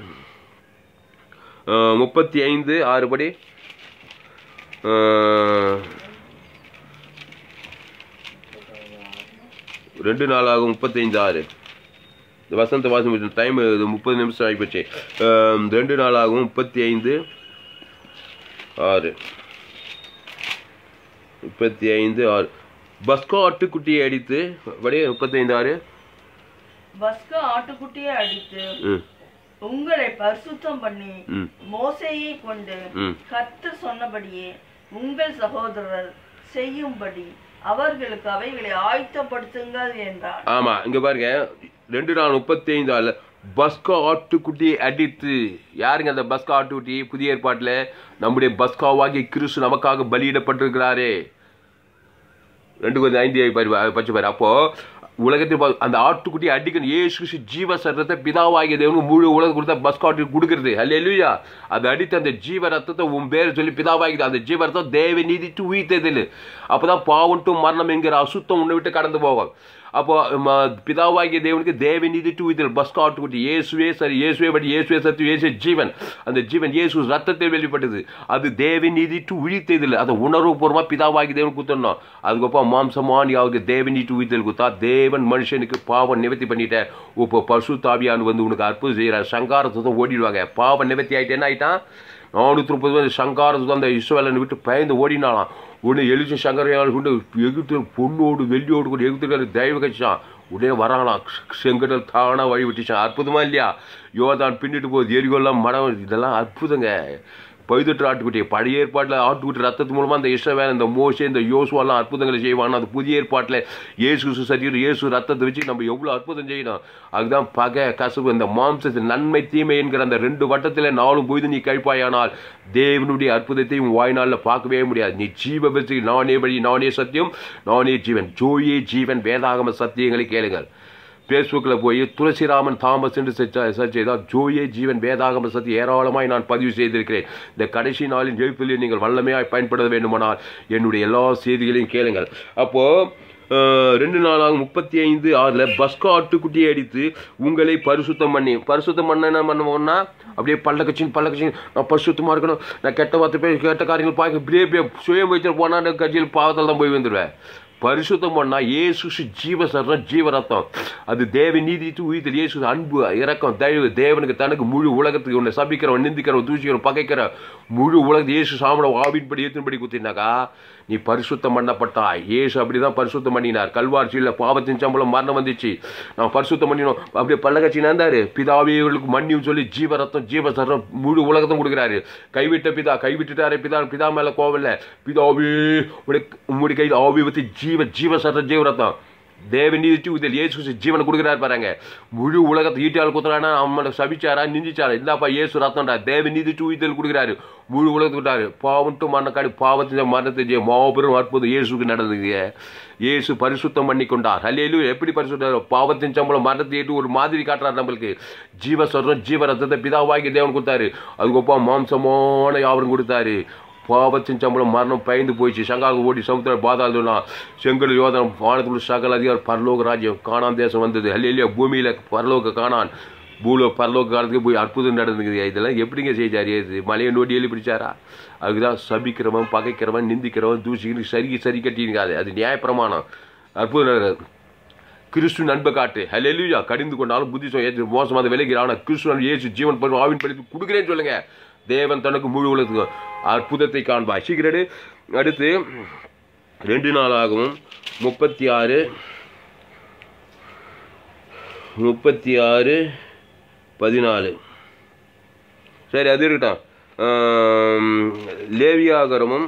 அஹ், முப்பத்தி ஐந்து ஆறு படி அஹ், ரெண்டு நாளாகும் முப்பத்தைந்து ஆறு இந்த வசந்த வாசம் டைம் இது முப்பது நிமிஷம் ஆகிப்போச்சு அஹ், ரெண்டு நாளாகும் முப்பத்தி ஐந்து ஆறு முப்பத்தி ஐந்து ஆறு பஸ்கோ ஆட்டுக்குட்டியை அடித்து அப்படியே முப்பத்தைந்து ஆறு பஸ்கா ஆட்டுக்குட்டியை அடித்து ம் உங்களை பரிசுத்தம் பண்ணி ம் மோசையை கொண்டு ம் கர்த்தர் சொன்னபடியே உங்கள் சகோதரர் செய்யும்படி அவர்களுக்கு அவைகளை ஆயத்தப்படுத்துங்கள் என்றார் ஆமா இங்க பாருங்க ரெண்டு நாள் முப்பத்தி ஐந்து ஆள் பஸ்கா ஆட்டுக்குட்டியை அடித்து யாருங்க அந்த பஸ்கா ஆட்டுக்குட்டி புதிய ஏற்பாட்டுல நம்முடைய பஸ்காவாகி கிறிஸ்து நமக்காக பலியிடப்பட்டிருக்கிறாரே ரெண்டு கொஞ்சம் ஐந்து பாரு பச்சு பாரு அப்போ உலகத்தில் பா- அந்த ஆட்டுக்குட்டி அடிக்கணும் ஏசு கிறிஸ்து ஜீவ சரத்தை பிதாவாகிய தேவனுக்கு முழு உலகம் கொடுத்தா பஸ் காட்டு கொடுக்குறது அல்ல அது அடித்து அந்த ஜீவ ரத்தத்தை உன் பேர் சொல்லி பிதாவாகிது அந்த ஜீவ ரத்தம் தேவ நீதிட்டு உயிர்த்ததில் அப்பதான் பாவன்ட்டும் மரணம் என்கிற அசுத்தம் உன்னை விட்டு கடந்து போகும் அப்போ ம, பிதாவாகிய தேவனுக்கு தேவ நீதி டு இதில் பஸ் ஆட்டுக்குட்டி இயேசுவே சரி இயேசுவே படி இயேசுவே சத்து இயேசு ஜீவன் அந்த ஜீவன் இயேசு ரத்தத்தில் வெளிப்பட்டது அது தேவ நீதி டு உழித்ததில் அதை உணர்வுபூர்வமாக பிதாவாகி தேவன் குத்தணும் அதுக்கப்புறம் மாம்சமானி அவருக்கு தேவ நீதி டு உயிர்த்தல் குத்தா தேவன் மனுஷனுக்கு பாவம் நிவர்த்தி பண்ணிட்ட இப்போ பசு தாவியான் வந்து உனக்கு அற்புதம் செய்கிறார் சங்காரத்தை ஓடிடுவாங்க பாவம் நிவர்த்தி ஆயிட்டு என்ன ஆயிட்டான் நானூற்றி முப்பது பேர் சங்காரத்து அந்த இஸ்ரவேலனை விட்டு பயந்து ஓடினாலாம் உடனே எழுச்சி சங்கரையால் கொண்டு எகிப்து பொண்ணோடு வெள்ளியோடு கூட எகிப்துக்கார தயவு கட்சான் உடனே வராங்களாம் செங்கடல் தானா வழி விட்டுச்சான் அற்புதமா இல்லையா யோதான் பின்னிட்டு போகுது எரிகொல்லாம் மரம் இதெல்லாம் அற்புதங்க பழுதற்ற ஆட்டுக்குட்டி பழைய ஏற்பாட்டில் ஆட்டுக்குட்டி ரத்தத்து மூலமா அந்த இஸ்ரவேல் இந்த மோசே இந்த யோசுவெல்லாம் அற்புதங்களை செய்வான் அந்த புதிய ஏற்பாட்டில் இயேசு சரீரம் இயேசு ரத்தத்தை வச்சு நம்ம எவ்வளோ அற்புதம் செய்யணும் அதுதான் பகை கசப்பு இந்த மாம்சத்தின் நன்மை தீமை என்கிற அந்த ரெண்டு வட்டத்தில் நாளும் பொழுது நீ கழிப்பாயானால் தேவனுடைய அற்புதத்தை உன் வாய்நாளில் பார்க்கவே முடியாது நீ ஜீவ பெற்று நானே வழி நானே சத்தியம் நானே ஜீவன் ஜோயே ஜீவன் வேதாகம சத்தியங்களை கேளுங்கள் ஃபேஸ்புக்கில் போய் துளசிராமன் தாமஸ் என்று சர்ச் சர்ச் செய்தால் ஜோயே ஜீவன் வேதாகம சத்தி ஏராளமாய் நான் பதிவு செய்திருக்கிறேன் இந்த கடைசி நாளின் எழுப்பில் நீங்கள் வல்லமையாய் பயன்படுத்த வேண்டுமானால் என்னுடைய எல்லா செய்திகளையும் கேளுங்கள் அப்போ அஹ், ரெண்டு நாளாக முப்பத்தி ஐந்து ஆறில் பஸ்கா ஆட்டுக்குட்டியை அடித்து உங்களை பரிசுத்தம் பண்ணி பரிசுத்தம் பண்ண என்ன பண்ணுவோம்னா அப்படியே பல்ல கட்சின்னு பல்ல கட்சின்னு நான் பரிசுத்தமாக இருக்கணும் நான் கெட்ட வார்த்தை பேசி கெட்ட காரியங்கள் பார்க்க இப்படியே இப்படியே சுயம் வச்சுட்டு போனால் அந்த கட்சியில் பாவத்தில் தான் போய் வந்துடுவேன் பரிசுத்தம் பண்ணா இயேசு ஜீவ சரணம் ஜீவ ரத்தம் அது தேவ நீதி உயிர் இயேசு அன்பு இரக்கம் தயவு தேவனுக்கு தனக்கு முழு உலகத்துக்கு உன்னை சபிக்கிறவன் நிந்திக்கிறவன் தூசிக்கிறவன் பகைக்கிற முழு உலகத்தை இயேசு சாமட ஆவின்படி ஏற்றின்படி குத்தினாக்கா நீ பரிசுத்தம் பண்ணப்பட்டா இயேசு அப்படிதான் பரிசுத்தம் பண்ணினார் கல்வார்ச்சியில் பாவத்தின் சம்பளம் மரணம் வந்துச்சு நான் பரிசுத்தம் பண்ணினோம் அப்படியே பல்லகச்சி நடந்தாரு பிதாவே இவர்களுக்கு மன்னியும் சொல்லி ஜீவ ரத்தம் ஜீவ சரணம் முழு உலகத்தும் கொடுக்குறாரு கைவிட்ட பிதா கைவிட்டுட்டாரே பிதா பிதா மேல கோவம் இல்ல பிதாவே உடைய உம்முடைய கையில் ஆவி வச்சு ஜீவ ஜீவ சரணம் ஜீவ ரத்தம் தேவ நீதி இதில் இயேசு கிறிஸ்து ஜீவனை கொடுக்குறாரு பாருங்க முழு உலகத்தை ஈட்டியால் குத்துறானா அவனை சபிச்சாரா நிந்திச்சாரா இந்தாப்பா இயேசு ரத்தம்டா தேவ நீதி இதில் கொடுக்குறாரு முழு உலகத்துக்கு விட்டாரு பாவம் மரணக்காடி பாவத்தின் மரணத்தை ஜெய மாபெரும் அற்புதம் இயேசுக்கு நடந்தது இயேசு பரிசுத்தம் பண்ணி கொண்டார் அல்லேலு எப்படி பரிசுத்த பாவத்தின் சம்பளம் மரணத்தை ஏற்று ஒரு மாதிரி காட்டுறாரு நம்மளுக்கு ஜீவ சொல்றோம் ஜீவ ரத்தத்தை பிதாவாகி தேவன் கொடுத்தாரு அதுக்கப்புறம் மாம்சமான யாவரும் கொடுத்தாரு பாவத்தின் சம்பளம் மரணம் பயந்து போயிடுச்சு சங்காக ஓடி சமுத்திர பாதாளா செங்கல் யோதனம் வானத்துள்ள சகல அதிகார் பரலோக ராஜ்யம் காணான் தேசம் வந்தது அல்லையா பூமியில பரலோக காணான் பூலோ பரலோக காலத்துக்கு போய் அற்புதம் நடந்துக்குது இதெல்லாம் எப்படிங்க செஞ்சார் ஏது மலையை நோட்டி எழுதி பிடிச்சாரா அதுக்குதான் சபிக்கிறவன் பகைக்கிறவன் நிந்திக்கிறவன் தூசிக்கிறவன் சரி சரி கட்டியிருக்காது அது நியாயப்பிரமாணம் அற்புதம் நடக்குது கிறிஸ்து நண்பை காட்டு ஹலெலுயா கடிந்து கொண்டாலும் புத்திசம் ஏற்று மோசமாக விலகிறான கிறிஸ்து இயேசு ஜீவன் பண்ணி ஆவின் படித்து கொடுக்குறேன்னு சொல்லுங்க தேவன் தனக்கு முழு உலகத்துக்கு அற்புதத்தை காண்பாய் சீக்கிரடு அடுத்து ரெண்டு நாளாகவும் முப்பத்தி ஆறு முப்பத்தி ஆறு பதினாலு சரி அது இருக்கட்டும் ஆம், லேவியாகரமும்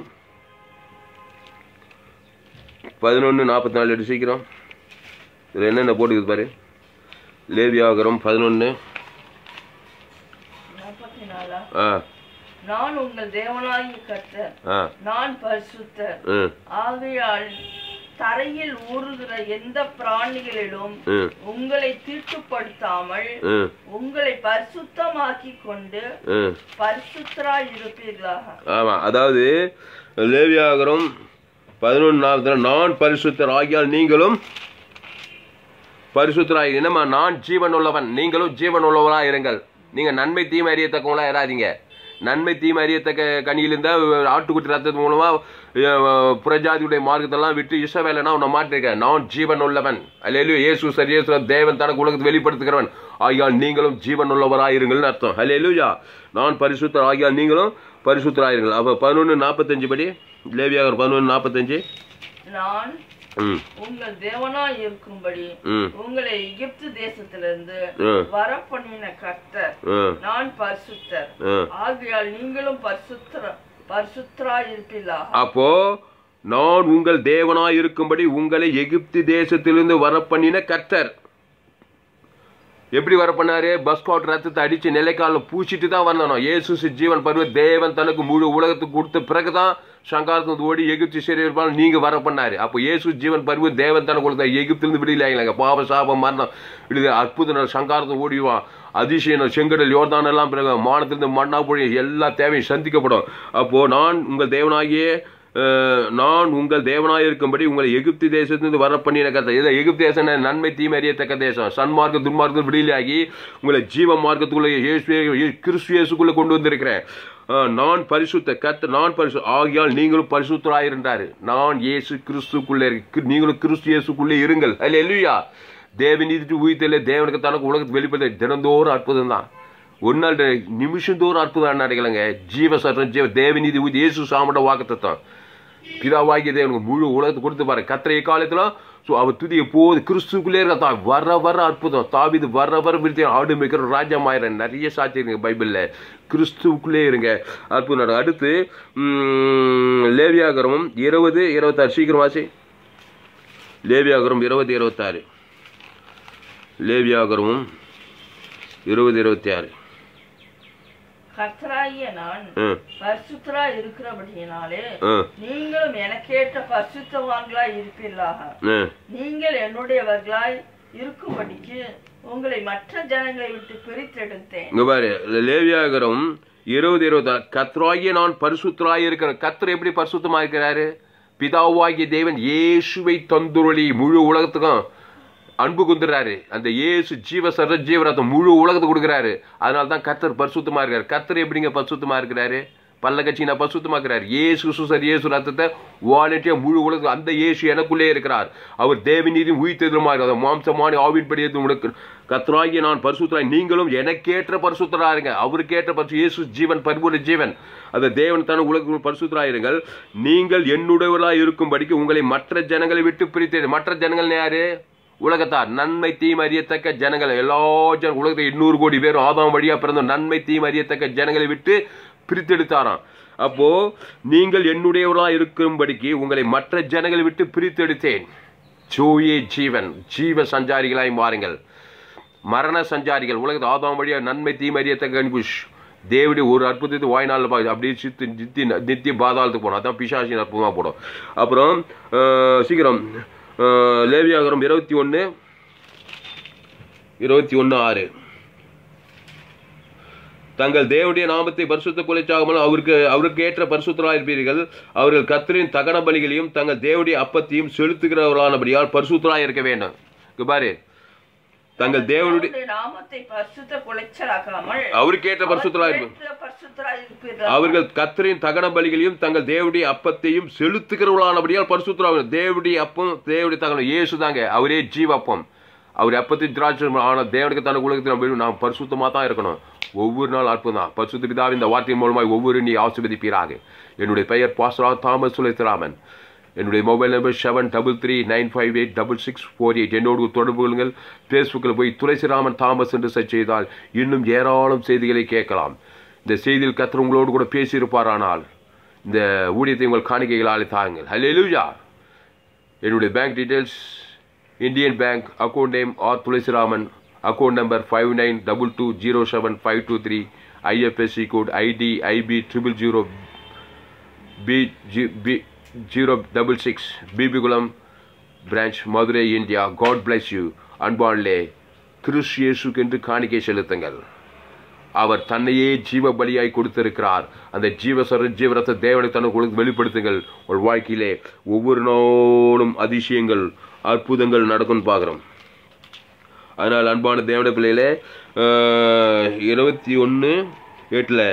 பதினொன்று நாற்பத்தி நாலு எடுத்து சீக்கிரம் இதில் என்னென்ன போட்டுக்குது பாரு லேவியாகரம் பதினொன்று நாற்பத்தி நாலா ஆ நான் உங்கள் தேவனாகிய கர்த்தர் ஆ நான் பரிசுத்தர் ம் ஆகையால் தரையில் ஊறுகிற எந்த பிராணிகளிலும் ம் உங்களை தீட்டுப்படுத்தாமல் ம் உங்களை பரிசுத்தமாக்கி கொண்டு ம் பரிசுத்தராய் இருப்பீர்களாக ஆமாம் அதாவது லேவியாகரம் பதினொன்று நாற்பத்தி நான் பரிசுத்தர் ஆகியால் நீங்களும் பரிசுத்தராக என்னம்மா நான் ஜீவன் உள்ளவன் நீங்களும் ஜீவன் உள்ளவராக இருங்கள் நீங்கள் நன்மை தீமை அறியத்தக்கவங்களா இராதீங்க நன்மை தீமை அறியத்தக்க கனியிலிருந்த ஆட்டுக்குட்டி ரத்தத்து மூலமாக புறஜாதியுடைய மார்க்கத்தெல்லாம் விட்டு இசவேலனா உன்னை மாட்டிருக்கேன் நான் ஜீவன் உள்ளவன் அல்லேலு இயேசு சரி இயேசு தேவன் தனக்கு உலகத்தை வெளிப்படுத்துகிறவன் ஆகியால் நீங்களும் ஜீவன் உள்ளவராயிருங்கள்னு அர்த்தம் அல்லேலூயா நான் பரிசுத்தர் ஆகியால் நீங்களும் பரிசுத்தராயிருங்கள் அப்போ பதினொன்று நாற்பத்தஞ்சு படி லேவியாகர் பதினொன்று நாற்பத்தஞ்சு நான் ம் உங்கள் தேவனாய் இருக்கும்படி ம் உங்களை எகிப்து தேசத்திலிருந்து ம். வரப்பண்ணின கர்த்தர் ம் நான் பரிசுத்தர் ம் ஆகையால் நீங்களும் பரிசுத்தர பரிசுத்தராய் இருப்பீர்களாக அப்போ நான் உங்கள் தேவனாய் இருக்கும்படி உங்களை எகிப்து தேசத்திலிருந்து வரப்பண்ணின கர்த்தர் எப்படி வர பண்ணாரு பஸ் கோட் ரத்தத்தை அடிச்சு நிலைக்கால பூச்சிட்டு தான் வந்தனும் இயேசு ஜீவன் பருவ தேவன் தனக்கு முழு உலகத்துக்கு கொடுத்த பிறகுதான் சங்காரத்து ஓடி எகிப்து சரி இருப்பாலும் நீங்க வர பண்ணாரு அப்போ இயேசு ஜீவன் பருவ தேவன் தனக்கு கொடுத்த எகிப்திலிருந்து விடுதலைங்க பாவ சாபம் மரணம் விடுதலை அற்புத நாள் சங்காரத்தை ஓடிவான் அதிசயம் செங்கடல் யோர்தான் எல்லாம் பிறகு மானத்திலிருந்து மண்ணா பொழி எல்லா தேவையும் சந்திக்கப்படும் அப்போ நான் உங்கள் தேவனாகிய அஹ், நான் உங்கள் தேவனாய் இருக்கும்படி உங்களை எகிப்து தேசத்திலிருந்து வர பண்ணின கதை இதை எகிப்து தேசம் நன்மை தீமை அறியத்தக்க தேசம் சன்மார்க்க துன்மார்க்க விடுதலையாகி உங்களை ஜீவ மார்க்கத்துக்குள்ள இயேசுவே இயே- கிறிஸ்து இயேசுக்குள்ள கொண்டு வந்திருக்கிறேன் அஹ், நான் பரிசுத்த கத்த நான் பரிசு ஆகியால் நீங்களும் பரிசுத்தராயிருந்தாரு நான் இயேசு கிறிஸ்துக்குள்ளே இருக்கு- நீங்களும் கிறிஸ்து இயேசுக்குள்ளே இருங்கள் அல்ல இல்லையா தேவநீதி உயிர்த்தல தேவனுக்கு தனக்கு உலகத்துக்கு வெளிப்படுத்த தினந்தோறும் அற்புதம் தான் ஒரு நாள் நிமிஷந்தோறும் அற்புதம் நடக்கலைங்க ஜீவ சட்டம் ஜீவ தேவநீதி உயிர் இயேசு சாமட வாக்குத்தத்தம் பிதாவாகிய தேவனுக்கு முழு உலகத்தை கொடுத்து பாரு கத்திரை காலத்துல ஸோ அவர் துதி எப்போது கிறிஸ்துக்குள்ளே இருக்க தான் வர வர அற்புதம் தாவிது வர வர விருத்தி ஆடு மேய்க்கிற ராஜாமாயிரம் நிறைய சாட்சி இருக்குங்க பைபிளில் கிறிஸ்துவுக்குள்ளே இருங்க அற்புதம் நடக்கும். அடுத்து ம், லேவியாகரமும் இருபது இருபத்தாறு சீக்கிரம் வாசி லேவியாகரம் இருபது இருபத்தாறு லேவியாகரமும் இருபது இருபத்தி ஆறு கர்த்தராகிய நான் ம் பரிசுத்தராய் இருக்கிறபடியினாலே ம் நீங்களும் எனக்கேற்ற பரிசுத்தவான்களாய் இருப்பீர்களாக ம் நீங்கள் என்னுடையவர்களாய் இருக்கும்படிக்கு உங்களை மற்ற ஜனங்களை விட்டு பிரித்தெடுத்தேன் இங்க பாரு லேவியாகரம் இருபது இருபது கத்ராகிய நான் பரிசுத்தராய் இருக்கிற கத்தர் எப்படி பரிசுத்தமா இருக்கிறாரு பிதாவாகிய தேவன் இயேசுவை தந்துருளி முழு உலகத்துக்கும் அன்பு குந்துறாரு அந்த இயேசு ஜீவ சர ஜீவரத்தம் முழு உலகத்துக்கு கொடுக்குறாரு அதனால தான் கத்தர் பரிசுத்தமா இருக்காரு கத்தர் எப்படிங்க பரிசுத்தமா இருக்கிறாரு பல்ல கட்சி நான் பரிசுத்தமா இருக்கிறார் இயேசு சுசர் இயேசு ரத்தத்தை வாலண்டியா முழு உலகம் அந்த இயேசு எனக்குள்ளே இருக்கிறார் அவர் தேவநீதியும் உயிர்த்தெதிலுமா இருக்கிறார் மாம்சமான ஆவின்படி உங்களுக்கு கத்தராகிய நான் பரிசுத்தராய் நீங்களும் எனக்கேற்ற பரிசுத்தரா இருங்க அவருக்கேற்ற பரிசு இயேசு ஜீவன் பரிபூர்ண ஜீவன் அந்த தேவன் தான உலகத்தில் பரிசுத்தராயிருங்கள் நீங்கள் என்னுடையவர்களாய் இருக்கும்படிக்கு உங்களை மற்ற ஜனங்களை விட்டு பிரித்தேன் மற்ற ஜனங்கள் யாரு உலகத்தார் நன்மை தீமை அறியத்தக்க ஜனங்கள் எல்லா ஜன உலகத்தை எண்ணூறு கோடி பேரும் ஆதாம் வழியா பிறந்த நன்மை தீமை அறியத்தக்க ஜனங்களை விட்டு பிரித்தெடுத்தாராம் அப்போ நீங்கள் என்னுடையவர்களா இருக்கும்படிக்கு உங்களை மற்ற ஜனங்களை விட்டு பிரித்தெடுத்தேன் ஜோயே ஜீவன் ஜீவ சஞ்சாரிகளாய் மாறுங்கள் மரண சஞ்சாரிகள் உலகத்து ஆதாம் வழியா நன்மை தீமறியத்த கணிபுஷ் தேவடி ஒரு அற்புதத்தை வாய்நாளில் பார்த்து அப்படியே சித்து நித்தி நித்திய பாதாளத்துக்கு போனோம் அதான் பிசாசின் அற்புதமாக போடும் அப்புறம் அஹ், சீக்கிரம் அஹ், லேவியாகரம் இருபத்தி ஒன்று இருபத்தி ஒன்று ஆறு தங்கள் தேவனுடைய நாமத்தை பரிசுத்த குலைச்சாகாமல் அவருக்கு அவருக்கு ஏற்ற பரிசுத்தராக இருப்பீர்கள் அவர்கள் கத்தரின் தகன பலிகளையும் தங்கள் தேவனுடைய அப்பத்தையும் செலுத்துகிறவர்களானபடியால் பரிசுத்தராக இருக்க வேண்டும் இங்க பாரு தங்கள் தேவனுடைய அவருடைய நாமத்தை பரிசுத்த குலைச்சலாக்காமல் அவருக்கு ஏற்ற பரிசுத்தராக இருப்பீர்கள் அவருக்கு பரிசுத்தராய் இருப்பீர்கள். அவர்கள் கத்தரின் தகன பலிகளையும் தங்கள் தேவனுடைய அப்பத்தையும் செலுத்துகிறவர்களானபடியால் பரிசுத்தராக தேவனுடைய அப்பம் தேவனுடைய தகனம் இயேசு தாங்க அவரே ஜீவப்பம் அவர் அப்பத்தின் திராட்சை ஆனால் தேவனுக்கு தனக்கு உலகத்தில் நம்ம நாம் பரிசுத்தமாக தான் இருக்கணும் ஒவ்வொரு நாள் அற்புதம் தான் பரிசுத்த பிதாவின் இந்த வார்த்தையின் மூலமாக ஒவ்வொரு நீ ஆசீர்வதிப்பீராக என்னுடைய பெயர் பாஸ்ரா தாமஸ் சுலைத்தராமன் என்னுடைய mobile number seven double three nine five eight double six four eight என்னோடு தொடர்பு கொள்ளுங்கள் ஃபேஸ்புக்கில் போய் துளசிராமன் தாமஸ் என்று சர்ச் செய்தால் இன்னும் ஏராளம் செய்திகளை கேட்கலாம் இந்த செய்தியில் கத்தர் உங்களோடு கூட பேசியிருப்பாரானால் இந்த ஊழியத்தை உங்கள் காணிக்கைகளால் தாருங்கள் ஹalleluya என்னுடைய bank details Indian bank account name R Thulasiraman account number five nine double two zero seven five two three IFSC code I D I B triple zero B G B zero double six Bibikulam branch Madurai India God bless you அன்பான்லே கிறிஸ் இயேசுக்கென்று காணிக்கை செலுத்துங்கள் அவர் தன்னையே ஜீவ பலியாய் கொடுத்திருக்கிறார் அந்த ஜீவசர ஜீவரத்தை தேவனை தனக்கு கொடுத்து வெளிப்படுத்துங்கள் ஒரு வாழ்க்கையிலே ஒவ்வொரு நாளும் அதிசயங்கள் அற்புதங்கள் நடக்கும்னு பார்க்குறோம் அதனால் அன்பான தேவன பிள்ளைகளே இருபத்தி ஒன்று எட்டில்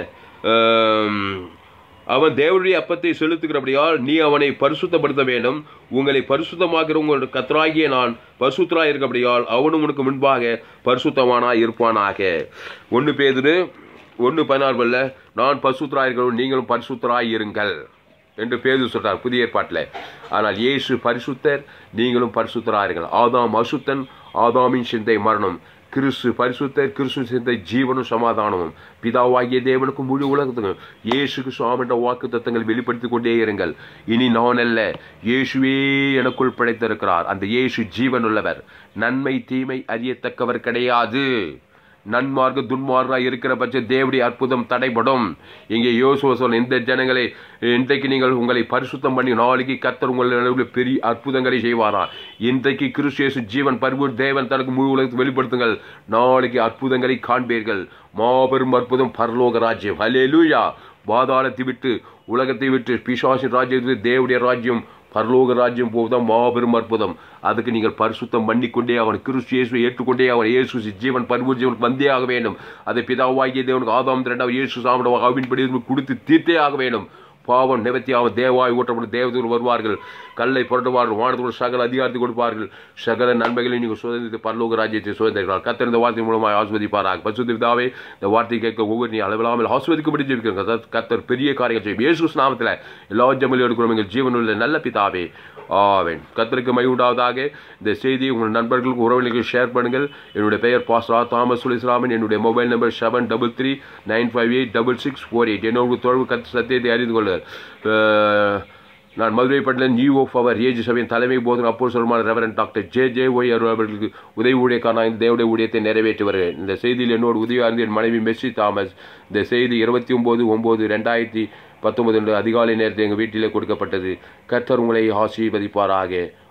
அவன் தேவனுடைய அப்பத்தை செலுத்துகிறபடியால் நீ அவனை பரிசுத்தப்படுத்த வேண்டும் உங்களை பரிசுத்தமாக்கிற உங்கள் கத்தராகிய நான் பரிசுத்தராய் இருக்கபடியால் அவனும் உனக்கு முன்பாக பரிசுத்தமானாய் இருப்பானாக ஒன்று பேதுரு ஒன்று பதினாறுல நான் பரிசுத்தராய் இருக்கிறவன் நீங்களும் பரிசுத்தராய் இருங்கள் என்று பேது சொல்றார் புதிய ஏற்பாட்டில் ஆனால் இயேசு பரிசுத்தர் நீங்களும் பரிசுத்தராக இருங்கள் ஆதாம் அசுத்தன் ஆதாமின் சிந்தை மரணம் கிறிஸ்து பரிசுத்தர் கிறிஸ்து சிந்தை ஜீவனும் சமாதானமும் பிதாவாகிய தேவனுக்கும் முழு உலகத்துக்கும் இயேசுக்கு சுவாமி என்ற வாக்கு தத்தங்கள் வெளிப்படுத்திக் கொண்டே இருங்கள் இனி நான் அல்ல இயேசுவே எனக்குள் படைத்திருக்கிறார் அந்த இயேசு ஜீவன் உள்ளவர் நன்மை தீமை அறியத்தக்கவர் கிடையாது நன்மார்க்க துன்மார்க்காக இருக்கிற பட்ச தேவடி அற்புதம் தடைபடும் இங்கே யோசுவ சொல்ல இந்த ஜனங்களை இன்றைக்கு நீங்கள் உங்களை பரிசுத்தம் பண்ணி நாளைக்கு கத்தர் உங்கள் நடுவில் பெரிய அற்புதங்களை செய்வாரா இன்றைக்கு கிறிஸ்தியேசு ஜீவன் பரிபூர் தேவன் தனக்கு முழு உலகத்தை வெளிப்படுத்துங்கள் நாளைக்கு அற்புதங்களை காண்பீர்கள் மாபெரும் அற்புதம் பரலோக ராஜ்யம் ஹalleluya பாதாளத்தை விட்டு உலகத்தை விட்டு பிசாசின் ராஜ்யத்தை தேவடைய ராஜ்யம் பரலோக ராஜ்யம் போவதுதான் மாபெரும் அற்புதம் அதுக்கு நீங்கள் பரிசுத்தம் பண்ணிக்கொண்டே அவன் கிறிஸ்து இயேசுவை ஏற்றுக்கொண்டே அவன் இயேசு ஜீவன் பரிபூர் ஜீவனுக்கு வந்தே ஆக வேண்டும் அதை பிதாவாகிய தேவனுக்கு ஆதாம் இரண்டாவது இயேசு சாமிட அவின்படி கொடுத்து தீர்த்தே ஆக வேண்டும் பாவம் நிவர்த்தி அவன் தேவாய் ஊற்றப்படும் தேவதூர் வருவார்கள் கல்லை புரட்டுவார்கள் வானத்தோடு சகல அதிகாரத்தை கொடுப்பார்கள் சகல நன்மைகளை நீங்கள் சுதந்திர பரலோக ராஜ்யத்தை சுதந்திரிக்கிறார் கத்தர் இந்த வார்த்தை மூலமாக ஆஸ்வதிப்பாராக பசுத்த பிதாவே இந்த வார்த்தை கேட்க ஒவ்வொரு நீ அளவில்லாமல் ஆஸ்வதிக்கப்படி ஜெபிக்கிறோம் கத்தர் பெரிய காரியங்கள் செய்யும் இயேசு நாமத்தில் எல்லா ஜமலி எடுக்கிறோம் எங்கள் ஜீவனுள்ள நல்ல பிதாவே ஆவேன் கத்தருக்கு மை உண்டாவதாக இந்த செய்தியை உங்கள் நண்பர்களுக்கு உறவினர்களுக்கு ஷேர் பண்ணுங்கள் என்னுடைய பெயர் பாஸ்ரா தாமஸ் சுலிஸ்லாமன் என்னுடைய mobile number seven double three nine five eight double six four eight என்னோட தொடர்பு கத்து சத்தியத்தை அறிந்து கொள்ளுங்கள் அஹ், நான் மதுரை பட்டினம் நியூ ஆஃப் அவர் ஏஜ் சபையின் தலைமை போதனை அப்போ சொல்லுமான reverend doctor J J Y அவர்களுக்கு உதவி ஊழியக்கான இந்த தேவடைய ஊழியத்தை நிறைவேற்றி வருகிறேன் இந்த செய்தியில் என்னோடு உதவியாக இருந்த என் மனைவி மெஸ்ஸி தாமஸ் இந்த செய்தி இருபத்தி ஒம்பது ஒம்பது ரெண்டாயிரத்தி பத்தொன்பது அதிகாலை நேரத்தில் எங்கள் வீட்டிலே கொடுக்கப்பட்டது கர்த்தர் உங்களை ஆசீர்வதிப்பாராக